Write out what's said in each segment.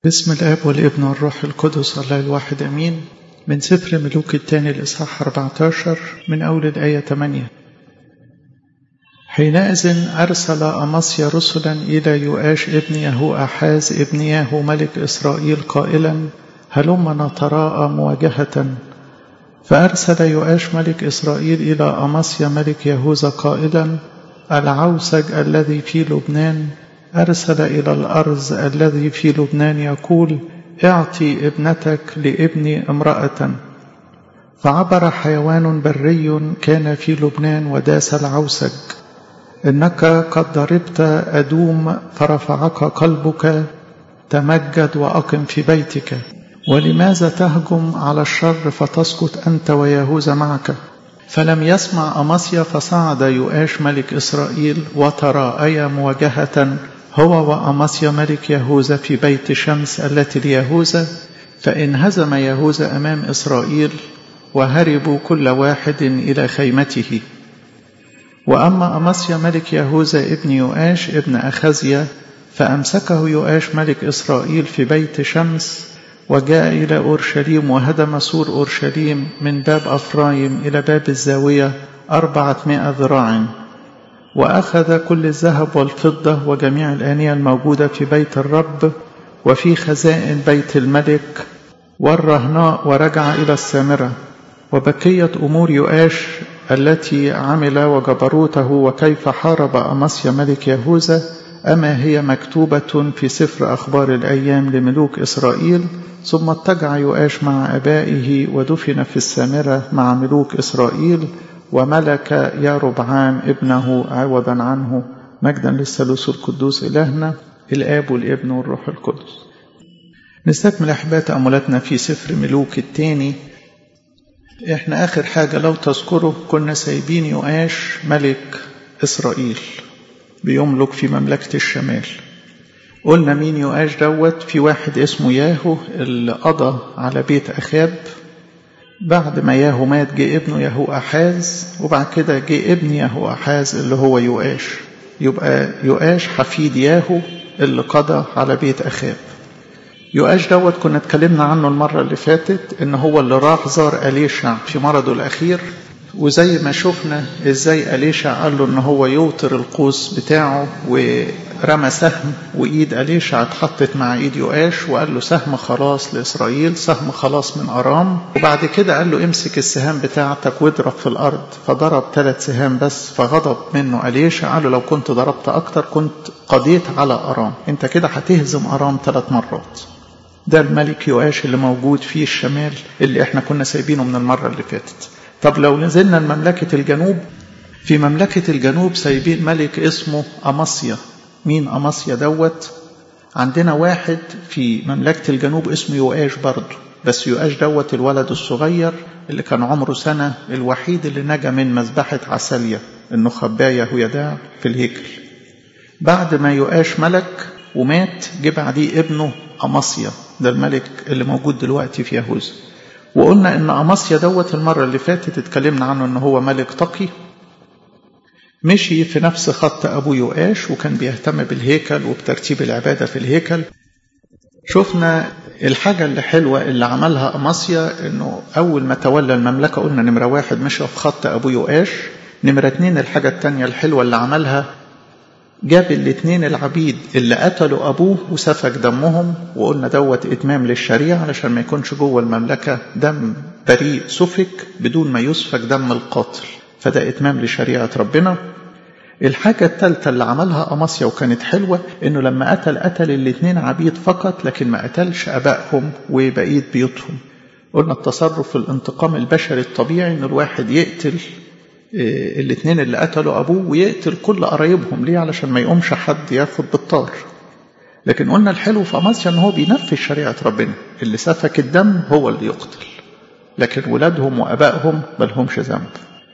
بسم الاب والابن والروح القدس الله الواحد امين من سفر ملوك الثاني الاصحاح 14 من اول الايه 8 حينئذ ارسل امصيا رسلا الى يؤاش ابن يهو احاز ابن ياهو ملك اسرائيل قائلا هلم نتراءى مواجهه فارسل يؤاش ملك اسرائيل الى امصيا ملك يهوذا قائلا العوسج الذي في لبنان أرسل إلى الأرز الذي في لبنان يقول اعطي ابنتك لابني امرأة فعبر حيوان بري كان في لبنان وداس العوسج إنك قد ضربت أدوم فرفعك قلبك تمجد وأقم في بيتك ولماذا تهجم على الشر فتسقط أنت ويهوذا معك فلم يسمع أمصيا فصعد يؤاش ملك إسرائيل وتراءيا مواجهة هو وأمصيا ملك يهوذا في بيت شمس التي ليهوذا فانهزم يهوذا أمام إسرائيل وهربوا كل واحد إلى خيمته وأما أمصيا ملك يهوذا ابن يؤاش ابن أخزيا فأمسكه يؤاش ملك إسرائيل في بيت شمس وجاء إلى أورشليم وهدم سور أورشليم من باب أفرايم إلى باب الزاوية أربعة ذراع وأخذ كل الذهب والفضة وجميع الآنية الموجودة في بيت الرب وفي خزائن بيت الملك والرهناء ورجع إلى السامرة وبقية أمور يؤاش التي عمل وجبروته وكيف حارب أمصيا ملك يهوذا أما هي مكتوبة في سفر أخبار الأيام لملوك إسرائيل ثم اتجع يؤاش مع أبائه ودفن في السامرة مع ملوك إسرائيل وملك يا ربعام ابنه عوضا عنه مجدا للثالوث القدوس إلهنا الآب والابن والروح القدس نستكمل أحباء تأملاتنا في سفر ملوك الثاني احنا آخر حاجة لو تذكروا كنا سايبين يؤاش ملك إسرائيل بيملك في مملكة الشمال قلنا مين يؤاش دوت في واحد اسمه ياهو اللي قضى على بيت أخاب بعد ما ياهو مات جه ابنه ياهو أحاز وبعد كده جه ابن ياهو أحاز اللي هو يؤاش يبقى يؤاش حفيد ياهو اللي قضى على بيت أخاب يؤاش دوت كنا اتكلمنا عنه المرة اللي فاتت ان هو اللي راح زار أليشع في مرضه الأخير وزي ما شفنا ازاي أليشع قال له ان هو يوطر القوس بتاعه ورمى سهم وايد أليشع اتحطت مع ايد يؤاش وقال له سهم خلاص لإسرائيل سهم خلاص من أرام وبعد كده قال له امسك السهام بتاعتك واضرب في الأرض فضرب ثلاث سهام بس فغضب منه أليشع قال له لو كنت ضربت أكتر كنت قضيت على أرام انت كده هتهزم أرام ثلاث مرات ده الملك يؤاش اللي موجود في الشمال اللي احنا كنا سايبينه من المرة اللي فاتت طب لو نزلنا لمملكة الجنوب في مملكة الجنوب سايبين ملك اسمه أمصيا مين أمصيا دوت عندنا واحد في مملكة الجنوب اسمه يؤاش برضه بس يؤاش دوت الولد الصغير اللي كان عمره سنة الوحيد اللي نجا من مذبحة عسالية النخباية هيداع في الهيكل بعد ما يؤاش ملك ومات جه بعديه ابنه أمصيا ده الملك اللي موجود دلوقتي في يهوذا وقلنا ان امصيا دوت المره اللي فاتت اتكلمنا عنه ان هو ملك تقي مشي في نفس خط ابو يؤاش وكان بيهتم بالهيكل وبترتيب العباده في الهيكل شفنا الحاجة اللي حلوة اللي عملها أمصيا إنه أول ما تولى المملكة قلنا نمرة واحد مشى في خط أبو يؤاش نمرة اتنين الحاجة التانية الحلوة اللي عملها جاب الاتنين العبيد اللي قتلوا أبوه وسفك دمهم وقلنا دوت إتمام للشريعة علشان ما يكونش جوه المملكة دم بريء سفك بدون ما يسفك دم القاتل فده إتمام لشريعة ربنا الحاجة الثالثة اللي عملها أماسيا وكانت حلوة إنه لما قتل قتل الاتنين عبيد فقط لكن ما قتلش أبائهم وبقية بيوتهم قلنا التصرف في الانتقام البشري الطبيعي إن الواحد يقتل الاثنين اللي قتلوا أبوه ويقتل كل قرايبهم ليه علشان ما يقومش حد ياخد بالطار لكن قلنا الحلو في أماسيا ان هو بينفذ شريعة ربنا اللي سفك الدم هو اللي يقتل لكن ولادهم وأبائهم ملهمش ذنب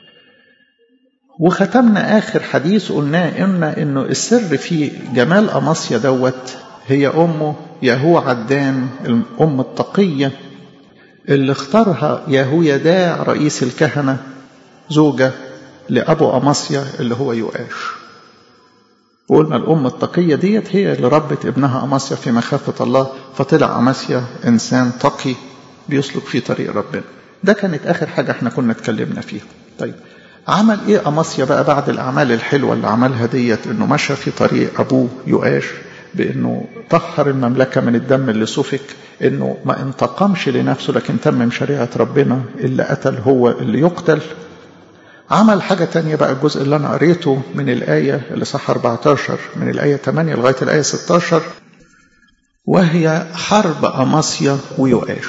وختمنا آخر حديث قلناه قلنا إنه السر في جمال أماسيا دوت هي أمه يهو عدان الأم التقية اللي اختارها يهويداع رئيس الكهنة زوجة لأبو أماسيا اللي هو يؤاش وقلنا الأم التقية ديت هي اللي ربت ابنها أماسيا في مخافة الله فطلع أماسيا إنسان تقي بيسلك في طريق ربنا ده كانت آخر حاجة احنا كنا اتكلمنا فيها طيب عمل ايه أماسيا بقى بعد الأعمال الحلوة اللي عملها ديت انه مشى في طريق أبوه يؤاش بانه طهر المملكة من الدم اللي سفك انه ما انتقمش لنفسه لكن تمم شريعة ربنا اللي قتل هو اللي يقتل عمل حاجة تانية بقى الجزء اللي أنا قريته من الآية اللي صح 14 من الآية 8 لغاية الآية 16 وهي حرب أماسيا ويؤاش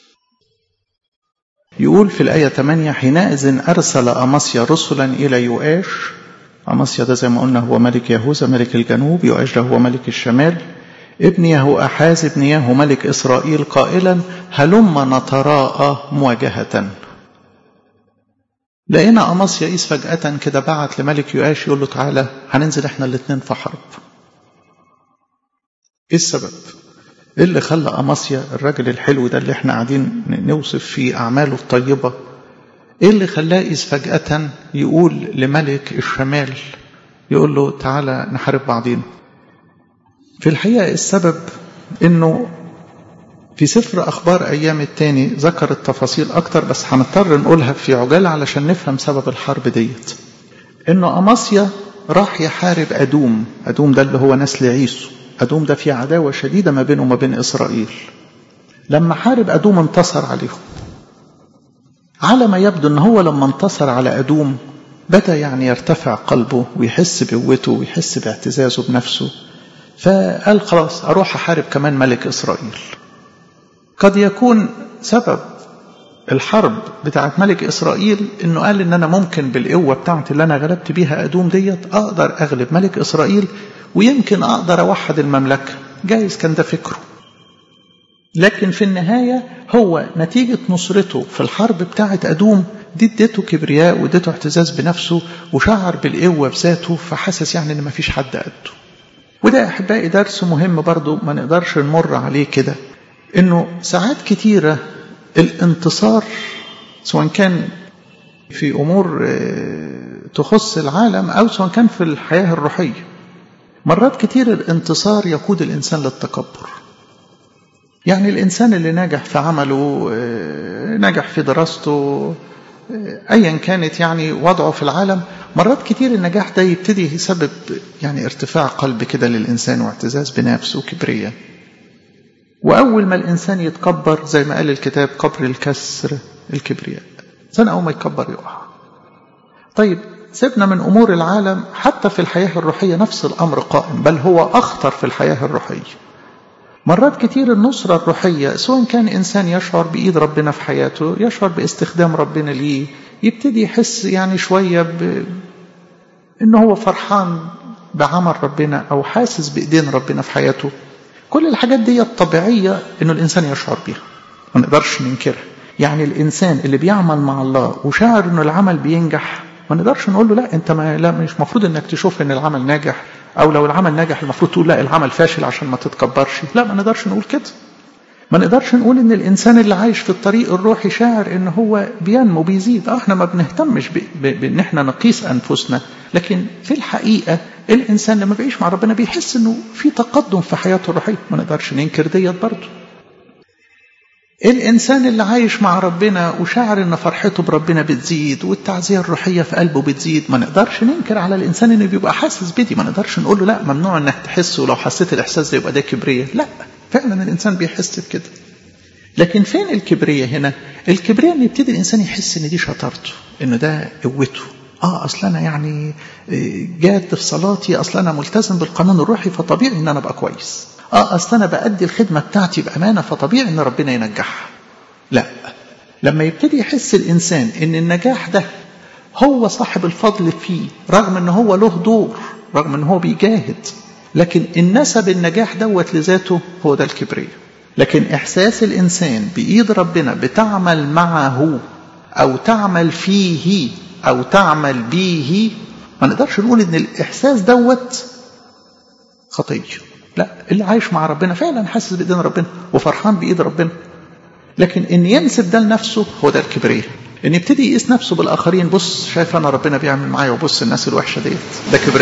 يقول في الآية 8 حينئذ أرسل أماسيا رسلا إلى يؤاش أماسيا ده زي ما قلنا هو ملك يهوذا ملك الجنوب يؤاش ده هو ملك الشمال ابن يهو أحاز ابن يهو ملك إسرائيل قائلا هلم نتراءى مواجهة لقينا أماسيا إيس فجأة كده بعت لملك يؤاش يقول له تعالى هننزل احنا الاثنين في حرب ايه السبب ايه اللي خلى أماسيا الراجل الحلو ده اللي احنا قاعدين نوصف فيه أعماله الطيبة ايه اللي خلاه إيس فجأة يقول لملك الشمال يقول له تعالى نحارب بعضين في الحقيقة السبب انه في سفر أخبار أيام التاني ذكر التفاصيل أكتر بس هنضطر نقولها في عجالة علشان نفهم سبب الحرب ديت إنه أماسيا راح يحارب أدوم أدوم ده اللي هو نسل عيسو أدوم ده في عداوة شديدة ما بينه وما بين إسرائيل لما حارب أدوم انتصر عليهم على ما يبدو أن هو لما انتصر على أدوم بدأ يعني يرتفع قلبه ويحس بقوته ويحس باعتزازه بنفسه فقال خلاص أروح أحارب كمان ملك إسرائيل قد يكون سبب الحرب بتاعت ملك إسرائيل إنه قال إن أنا ممكن بالقوة بتاعتي اللي أنا غلبت بيها أدوم ديت أقدر أغلب ملك إسرائيل ويمكن أقدر أوحد المملكة جايز كان ده فكره لكن في النهاية هو نتيجة نصرته في الحرب بتاعت أدوم دي اديته كبرياء واديته اعتزاز بنفسه وشعر بالقوة بذاته فحسس يعني إن مفيش حد قده وده أحبائي درس مهم برضو ما نقدرش نمر عليه كده انه ساعات كتيرة الانتصار سواء كان في امور تخص العالم او سواء كان في الحياة الروحية مرات كتير الانتصار يقود الانسان للتكبر يعني الانسان اللي ناجح في عمله ناجح في دراسته ايا كانت يعني وضعه في العالم مرات كتير النجاح ده يبتدي يسبب يعني ارتفاع قلب كده للانسان واعتزاز بنفسه وكبرياء وأول ما الإنسان يتكبر زي ما قال الكتاب قبر الكسر الكبرياء إنسان أول ما يتكبر يقع طيب سيبنا من أمور العالم حتى في الحياة الروحية نفس الأمر قائم بل هو أخطر في الحياة الروحية مرات كتير النصرة الروحية سواء كان إنسان يشعر بإيد ربنا في حياته يشعر باستخدام ربنا ليه يبتدي يحس يعني شوية ب... إنه هو فرحان بعمل ربنا أو حاسس بإيدين ربنا في حياته كل الحاجات دي طبيعية انه الانسان يشعر بيها ما نقدرش ننكرها يعني الانسان اللي بيعمل مع الله وشاعر انه العمل بينجح ما نقدرش نقول له لا انت ما لا مش مفروض انك تشوف ان العمل ناجح او لو العمل ناجح المفروض تقول لا العمل فاشل عشان ما تتكبرش لا ما نقدرش نقول كده ما نقدرش نقول ان الانسان اللي عايش في الطريق الروحي شاعر ان هو بينمو بيزيد اه احنا ما بنهتمش بان احنا نقيس انفسنا لكن في الحقيقه الانسان لما بيعيش مع ربنا بيحس انه في تقدم في حياته الروحيه ما نقدرش ننكر ديت برضه الانسان اللي عايش مع ربنا وشاعر ان فرحته بربنا بتزيد والتعزيه الروحيه في قلبه بتزيد ما نقدرش ننكر على الانسان انه بيبقى حاسس بدي ما نقدرش نقول له لا ممنوع انك تحس ولو حسيت الاحساس ده يبقى ده كبريه لا فعلا الانسان بيحس بكده لكن فين الكبريه هنا الكبريه ان يبتدي الانسان يحس ان دي شطارته انه ده قوته اه اصل انا يعني جاد في صلاتي اصل انا ملتزم بالقانون الروحي فطبيعي ان انا ابقى كويس اه اصل انا بادي الخدمه بتاعتي بامانه فطبيعي ان ربنا ينجحها لا لما يبتدي يحس الانسان ان النجاح ده هو صاحب الفضل فيه رغم ان هو له دور رغم ان هو بيجاهد لكن ان نسب النجاح دوت لذاته هو ده الكبرياء لكن احساس الانسان بايد ربنا بتعمل معه او تعمل فيه او تعمل به ما نقدرش نقول ان الاحساس دوت خطيه لا اللي عايش مع ربنا فعلا حاسس بايدين ربنا وفرحان بايد ربنا لكن ان ينسب ده لنفسه هو ده الكبرياء ان يبتدي يقيس نفسه بالاخرين بص شايف انا ربنا بيعمل معايا وبص الناس الوحشه ديت ده كبرياء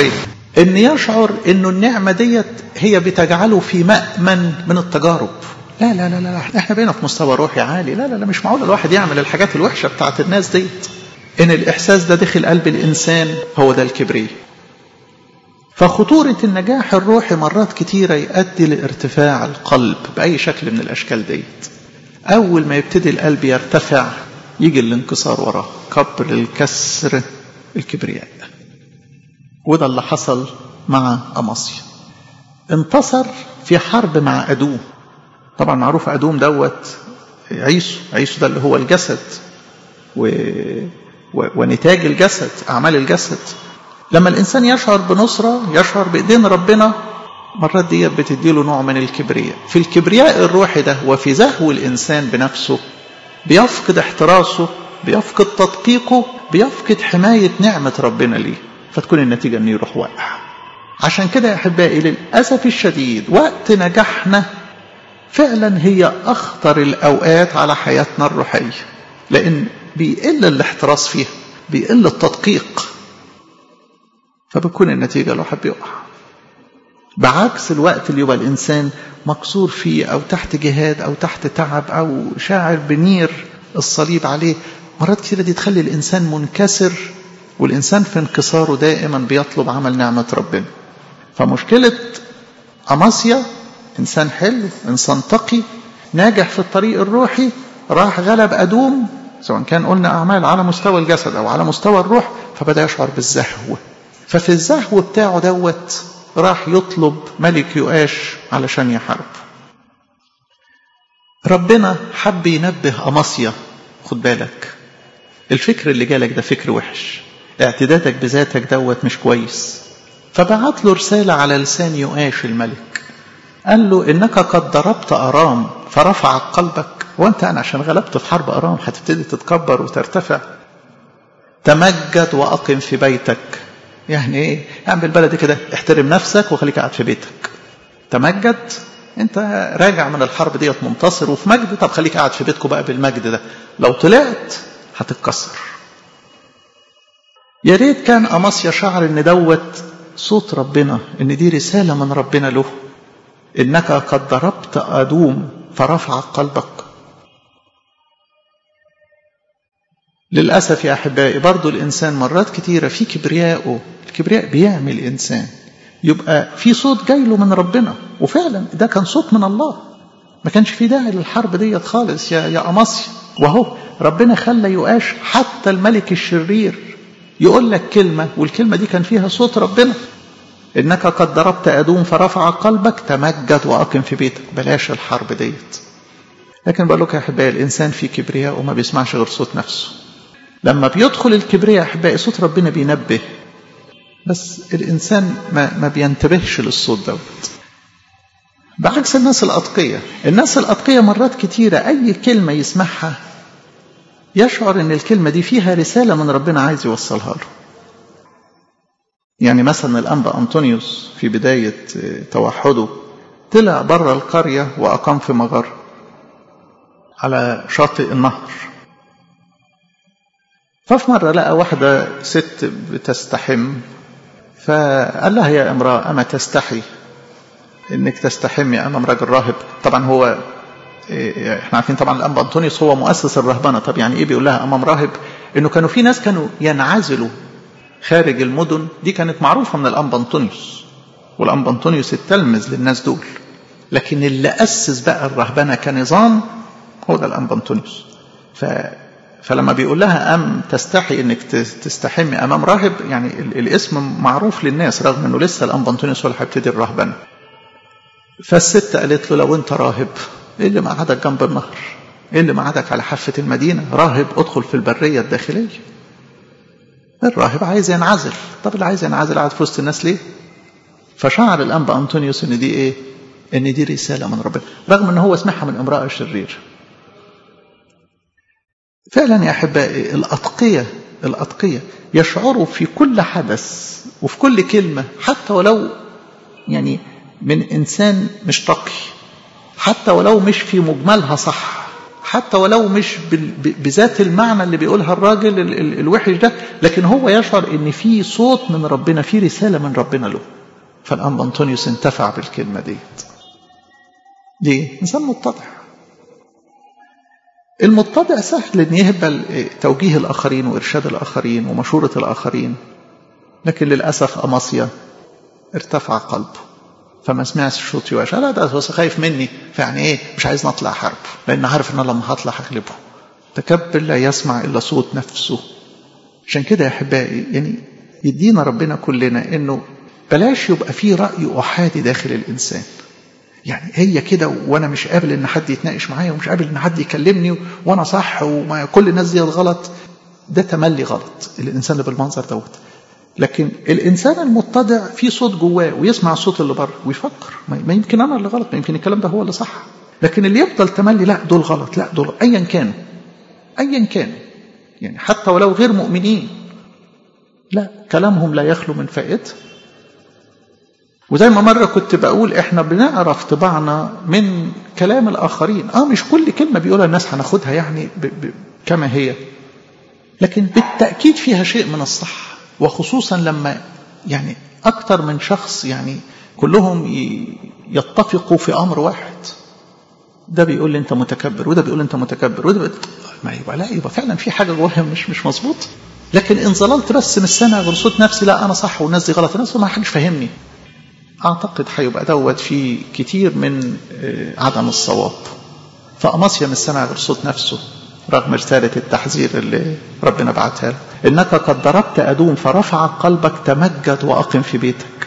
ان يشعر انه النعمة ديت هي بتجعله في مأمن من التجارب لا لا لا لا احنا بقينا في مستوى روحي عالي لا لا لا مش معقول الواحد يعمل الحاجات الوحشة بتاعت الناس ديت ان الاحساس ده دخل قلب الانسان هو ده الكبرياء فخطورة النجاح الروحي مرات كتيرة يؤدي لارتفاع القلب بأي شكل من الأشكال ديت أول ما يبتدي القلب يرتفع يجي الانكسار وراه قبر الكسر الكبرياء وده اللي حصل مع أماسيا انتصر في حرب مع أدوم طبعا معروف أدوم دوت عيسو عيسو ده اللي هو الجسد و... و... ونتاج الجسد أعمال الجسد لما الإنسان يشعر بنصرة يشعر بإيدين ربنا مرات دي بتديله نوع من الكبرياء في الكبرياء الروحي ده وفي زهو الإنسان بنفسه بيفقد احتراسه بيفقد تدقيقه بيفقد حماية نعمة ربنا ليه فتكون النتيجة انه يروح واقع عشان كده يا أحبائي للأسف الشديد وقت نجاحنا فعلا هي أخطر الأوقات على حياتنا الروحية لأن بيقل الاحتراس فيها بيقل التدقيق فبتكون النتيجة الواحد بيقع بعكس الوقت اللي يبقى الإنسان مكسور فيه أو تحت جهاد أو تحت تعب أو شاعر بنير الصليب عليه مرات كتيرة دي تخلي الإنسان منكسر والإنسان في انكساره دائما بيطلب عمل نعمة ربنا فمشكلة أماسيا إنسان حلو إنسان تقي ناجح في الطريق الروحي راح غلب أدوم سواء كان قلنا أعمال على مستوى الجسد أو على مستوى الروح فبدأ يشعر بالزهو ففي الزهو بتاعه دوت راح يطلب ملك يؤاش علشان يحارب ربنا حب ينبه أماسيا خد بالك الفكر اللي جالك ده فكر وحش اعتدادك بذاتك دوت مش كويس فبعت له رسالة على لسان يؤاش الملك قال له إنك قد ضربت أرام فرفع قلبك وانت أنا عشان غلبت في حرب أرام هتبتدي تتكبر وترتفع تمجد وأقم في بيتك يعني ايه يعني بالبلدي كده احترم نفسك وخليك قاعد في بيتك تمجد انت راجع من الحرب ديت منتصر وفي مجد طب خليك قاعد في بيتكم بقى بالمجد ده لو طلعت هتتكسر يا ريت كان اماسيا شعر ان دوت صوت ربنا ان دي رساله من ربنا له انك قد ضربت ادوم فرفع قلبك للأسف يا أحبائي برضو الإنسان مرات كتيرة في كبرياءه الكبرياء بيعمل إنسان يبقى في صوت جاي له من ربنا وفعلا ده كان صوت من الله ما كانش في داعي للحرب ديت خالص يا يا أماسيا وهو ربنا خلى يؤاش حتى الملك الشرير يقول لك كلمة والكلمة دي كان فيها صوت ربنا إنك قد ضربت أدوم فرفع قلبك تمجد وأقم في بيتك بلاش الحرب ديت لكن بقول لك يا أحبائي الإنسان في كبرياء وما بيسمعش غير صوت نفسه لما بيدخل الكبرياء أحبائي صوت ربنا بينبه بس الإنسان ما, ما بينتبهش للصوت دوت بعكس الناس الأتقية الناس الأتقية مرات كتيرة أي كلمة يسمعها يشعر أن الكلمة دي فيها رسالة من ربنا عايز يوصلها له يعني مثلا الأنبا أنطونيوس في بداية توحده طلع بره القرية وأقام في مغر على شاطئ النهر ففي مرة لقى واحدة ست بتستحم فقال لها يا امرأة أما تستحي إنك تستحمي أمام راجل راهب طبعا هو احنا عارفين طبعا الأنبا أنطونيوس هو مؤسس الرهبنة طب يعني إيه بيقول لها أمام راهب إنه كانوا في ناس كانوا ينعزلوا خارج المدن دي كانت معروفة من الأنبا أنطونيوس والأنبا أنطونيوس التلمذ للناس دول لكن اللي أسس بقى الرهبنة كنظام هو ده الأنبا أنطونيوس ف فلما بيقول لها أم تستحي انك تستحمي امام راهب يعني الاسم معروف للناس رغم انه لسه الانبا انطونيوس ولا هيبتدي الرهبنه فالست قالت له لو انت راهب ايه اللي مقعدك جنب النهر ايه اللي مقعدك على حافه المدينه راهب ادخل في البريه الداخليه الراهب عايز ينعزل طب اللي عايز ينعزل قاعد في وسط الناس ليه فشعر الانبا انطونيوس ان دي ايه ان دي رساله من ربنا رغم ان هو سمعها من امراه شريره فعلا يا احبائي الاتقيه الاتقيه يشعروا في كل حدث وفي كل كلمه حتى ولو يعني من انسان مش تقي حتى ولو مش في مجملها صح حتى ولو مش بذات المعنى اللي بيقولها الراجل ال ال الوحش ده لكن هو يشعر ان في صوت من ربنا في رسالة من ربنا له فالأنبا أنطونيوس انتفع بالكلمة ديت ليه؟ إنسان متضع المتضع سهل ان يهبل توجيه الاخرين وارشاد الاخرين ومشوره الاخرين لكن للاسف اماسيا ارتفع قلبه فما سمعش صوت يواش لا ده بس خايف مني فيعني ايه مش عايز نطلع حرب لان عارف ان انا لما هطلع هغلبه تكبر لا يسمع الا صوت نفسه عشان كده يا احبائي يعني يدينا ربنا كلنا انه بلاش يبقى في راي احادي داخل الانسان يعني هي كده وانا مش قابل ان حد يتناقش معايا ومش قابل ان حد يكلمني وانا صح وما كل الناس دي غلط ده تملي غلط الانسان اللي بالمنظر دوت لكن الانسان المتضع في صوت جواه ويسمع الصوت اللي بره ويفكر ما يمكن انا اللي غلط ما يمكن الكلام ده هو اللي صح لكن اللي يفضل تملي لا دول غلط لا دول ايا كانوا ايا كان يعني حتى ولو غير مؤمنين لا كلامهم لا يخلو من فائده وزي ما مرة كنت بقول احنا بنعرف طباعنا من كلام الآخرين اه مش كل كلمة بيقولها الناس هناخدها يعني ب ب كما هي لكن بالتأكيد فيها شيء من الصح وخصوصا لما يعني أكتر من شخص يعني كلهم يتفقوا في أمر واحد ده بيقول لي أنت متكبر وده بيقول أنت متكبر وده بيقول ما يبقى لا يبقى فعلا في حاجة جواها مش مش مظبوط لكن إن ظللت بس من السمع غير صوت نفسي لا أنا صح والناس دي غلط الناس ما حدش فاهمني أعتقد هيبقى دوت في كتير من عدم الصواب فأماسيا من السمع غير صوت نفسه رغم رسالة التحذير اللي ربنا بعتها له إنك قد ضربت أدوم فرفع قلبك تمجد وأقم في بيتك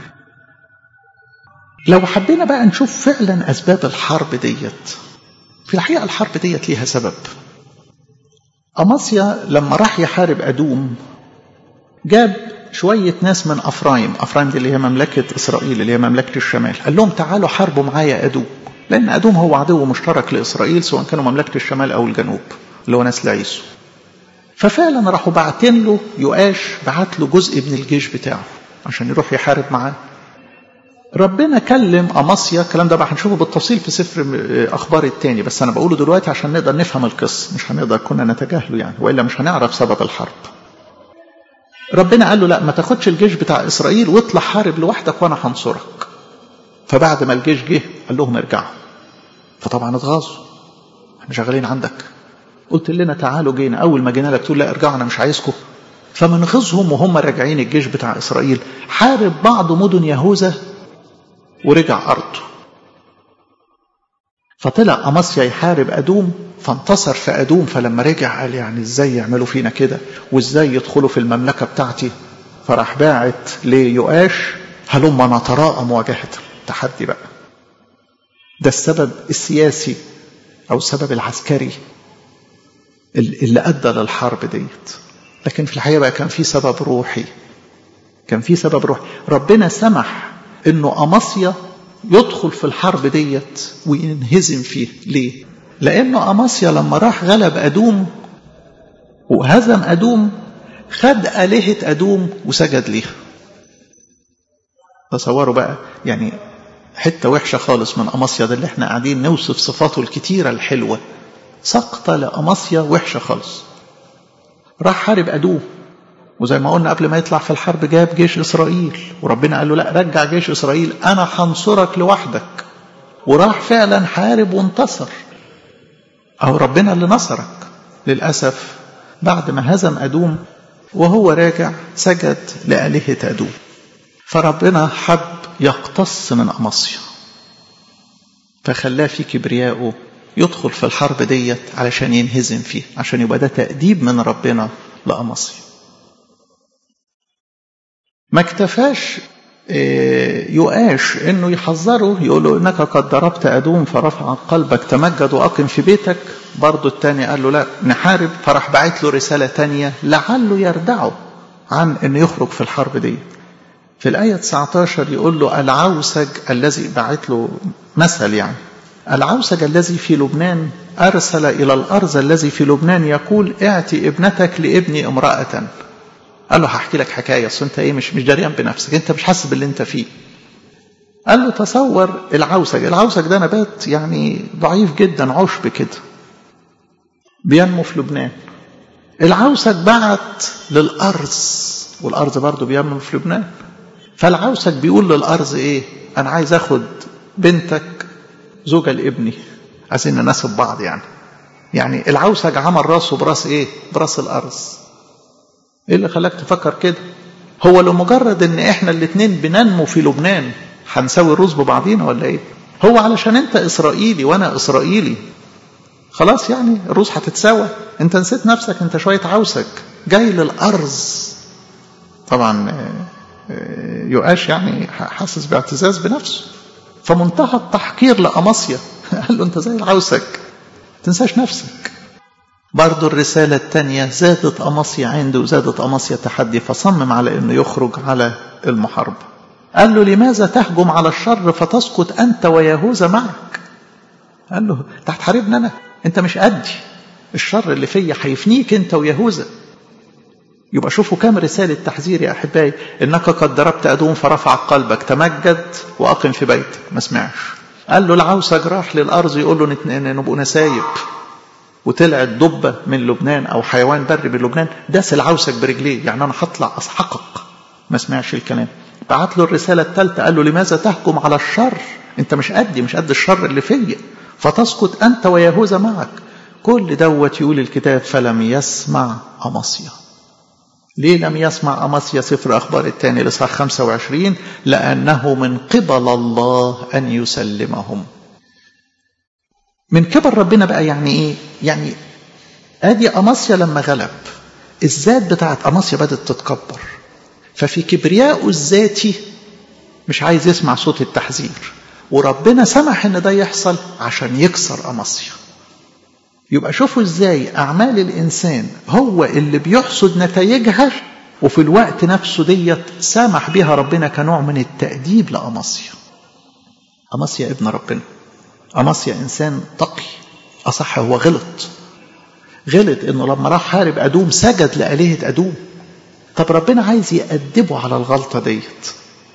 لو حبينا بقى نشوف فعلا أسباب الحرب ديت في الحقيقة الحرب ديت ليها سبب أماسيا لما راح يحارب أدوم جاب شوية ناس من أفرايم أفرايم دي اللي هي مملكة إسرائيل اللي هي مملكة الشمال قال لهم تعالوا حاربوا معايا أدوم لأن أدوم هو عدو مشترك لإسرائيل سواء كانوا مملكة الشمال أو الجنوب اللي هو نسل عيسو ففعلا راحوا باعتين له يؤاش بعت له جزء من الجيش بتاعه عشان يروح يحارب معاه ربنا كلم أماسيا الكلام ده بقى هنشوفه بالتفصيل في سفر أخبار التاني بس أنا بقوله دلوقتي عشان نقدر نفهم القصة مش هنقدر كنا نتجاهله يعني وإلا مش هنعرف سبب الحرب ربنا قال له لا ما تاخدش الجيش بتاع إسرائيل واطلع حارب لوحدك وأنا هنصرك فبعد ما الجيش جه قال لهم ارجعوا فطبعا اتغاظوا احنا شغالين عندك قلت لنا تعالوا جينا اول ما جينا لك تقول لا ارجعوا انا مش عايزكم فمن غيظهم وهم راجعين الجيش بتاع اسرائيل حارب بعض مدن يهوذا ورجع ارضه فطلع اماسيا يحارب ادوم فانتصر في ادوم فلما رجع قال يعني ازاي يعملوا فينا كده وازاي يدخلوا في المملكه بتاعتي فراح باعت ليؤاش هلما نتراءى مواجهه تحدي بقى ده السبب السياسي او السبب العسكري اللي ادى للحرب ديت لكن في الحقيقه بقى كان في سبب روحي كان في سبب روحي ربنا سمح انه اماسيا يدخل في الحرب ديت وينهزم فيه ليه لانه اماسيا لما راح غلب ادوم وهزم ادوم خد الهه ادوم وسجد ليها تصوروا بقى يعني حته وحشه خالص من اماسيا ده اللي احنا قاعدين نوصف صفاته الكتيره الحلوه سقطه لاماسيا وحشه خالص راح حارب ادوم وزي ما قلنا قبل ما يطلع في الحرب جاب جيش اسرائيل وربنا قال له لا رجع جيش اسرائيل انا هنصرك لوحدك وراح فعلا حارب وانتصر او ربنا اللي نصرك للاسف بعد ما هزم ادوم وهو راجع سجد لآلهة أدوم فربنا حب يقتص من أمصيا فخلاه في كبريائه يدخل في الحرب ديت علشان ينهزم فيه عشان يبقى ده تأديب من ربنا لأمصيا ما اكتفاش يؤاش انه يحذره يقول له انك قد ضربت ادوم فرفع قلبك تمجد واقم في بيتك برضه الثاني قال له لا نحارب فراح باعت له رساله ثانيه لعله يردعه عن انه يخرج في الحرب دي في الآية 19 يقول له العوسج الذي بعت له مثل يعني العوسج الذي في لبنان أرسل إلى الأرض الذي في لبنان يقول اعتي ابنتك لابني امرأة قال له هحكي لك حكايه اصل انت ايه مش مش دريان بنفسك انت مش حاسس باللي انت فيه قال له تصور العوسج العوسج ده نبات يعني ضعيف جدا عشب كده بينمو في لبنان العوسك بعت للأرز والأرز برضه بينمو في لبنان فالعوسك بيقول للأرز إيه أنا عايز أخد بنتك زوجة لابني عايزين نناسب بعض يعني يعني العوسج عمل راسه براس ايه براس الارز ايه اللي خلاك تفكر كده هو لمجرد ان احنا الاتنين بننمو في لبنان هنساوي الروس ببعضينا ولا ايه هو علشان انت اسرائيلي وانا اسرائيلي خلاص يعني الروس هتتساوى انت نسيت نفسك انت شويه عوسك جاي للارز طبعا يؤاش يعني حاسس باعتزاز بنفسه فمنتهى التحقير لأماسيا قال له انت زي العوسك تنساش نفسك برضو الرسالة الثانية زادت أماسيا عنده وزادت أماسيا تحدي فصمم على أنه يخرج على المحاربة قال له لماذا تهجم على الشر فتسقط أنت ويهوذا معك قال له انت هتحاربني أنا أنت مش قدي الشر اللي فيا هيفنيك أنت ويهوذا يبقى شوفوا كم رسالة تحذير يا أحبائي إنك قد ضربت أدوم فرفع قلبك تمجد وأقم في بيتك ما سمعش قال له العوسج راح للأرض يقول له نبقوا نسايب وطلعت دبة من لبنان أو حيوان بري من لبنان داس العوسج برجليه يعني أنا هطلع أسحقك ما سمعش الكلام بعت له الرسالة الثالثة قال له لماذا تهجم على الشر أنت مش قدي مش قد الشر اللي فيا فتسقط أنت ويهوذا معك كل دوت يقول الكتاب فلم يسمع أمصيا ليه لم يسمع أمصيا سفر أخبار الثاني لصح 25 لأنه من قبل الله أن يسلمهم من قبل ربنا بقى يعني إيه يعني أدي أمصيا لما غلب الذات بتاعت أمصيا بدأت تتكبر ففي كبريائه الذاتي مش عايز يسمع صوت التحذير وربنا سمح ان ده يحصل عشان يكسر أمصيا يبقى شوفوا ازاي اعمال الانسان هو اللي بيحصد نتائجها وفي الوقت نفسه ديت سامح بها ربنا كنوع من التأديب لأمصيا أمصيا ابن ربنا أمصيا إنسان تقي أصح هو غلط غلط إنه لما راح حارب أدوم سجد لآلهة أدوم طب ربنا عايز يأدبه على الغلطة ديت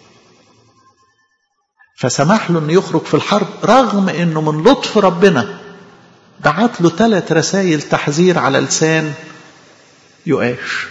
فسمح له انه يخرج في الحرب رغم انه من لطف ربنا بعت له ثلاث رسائل تحذير على لسان يؤاش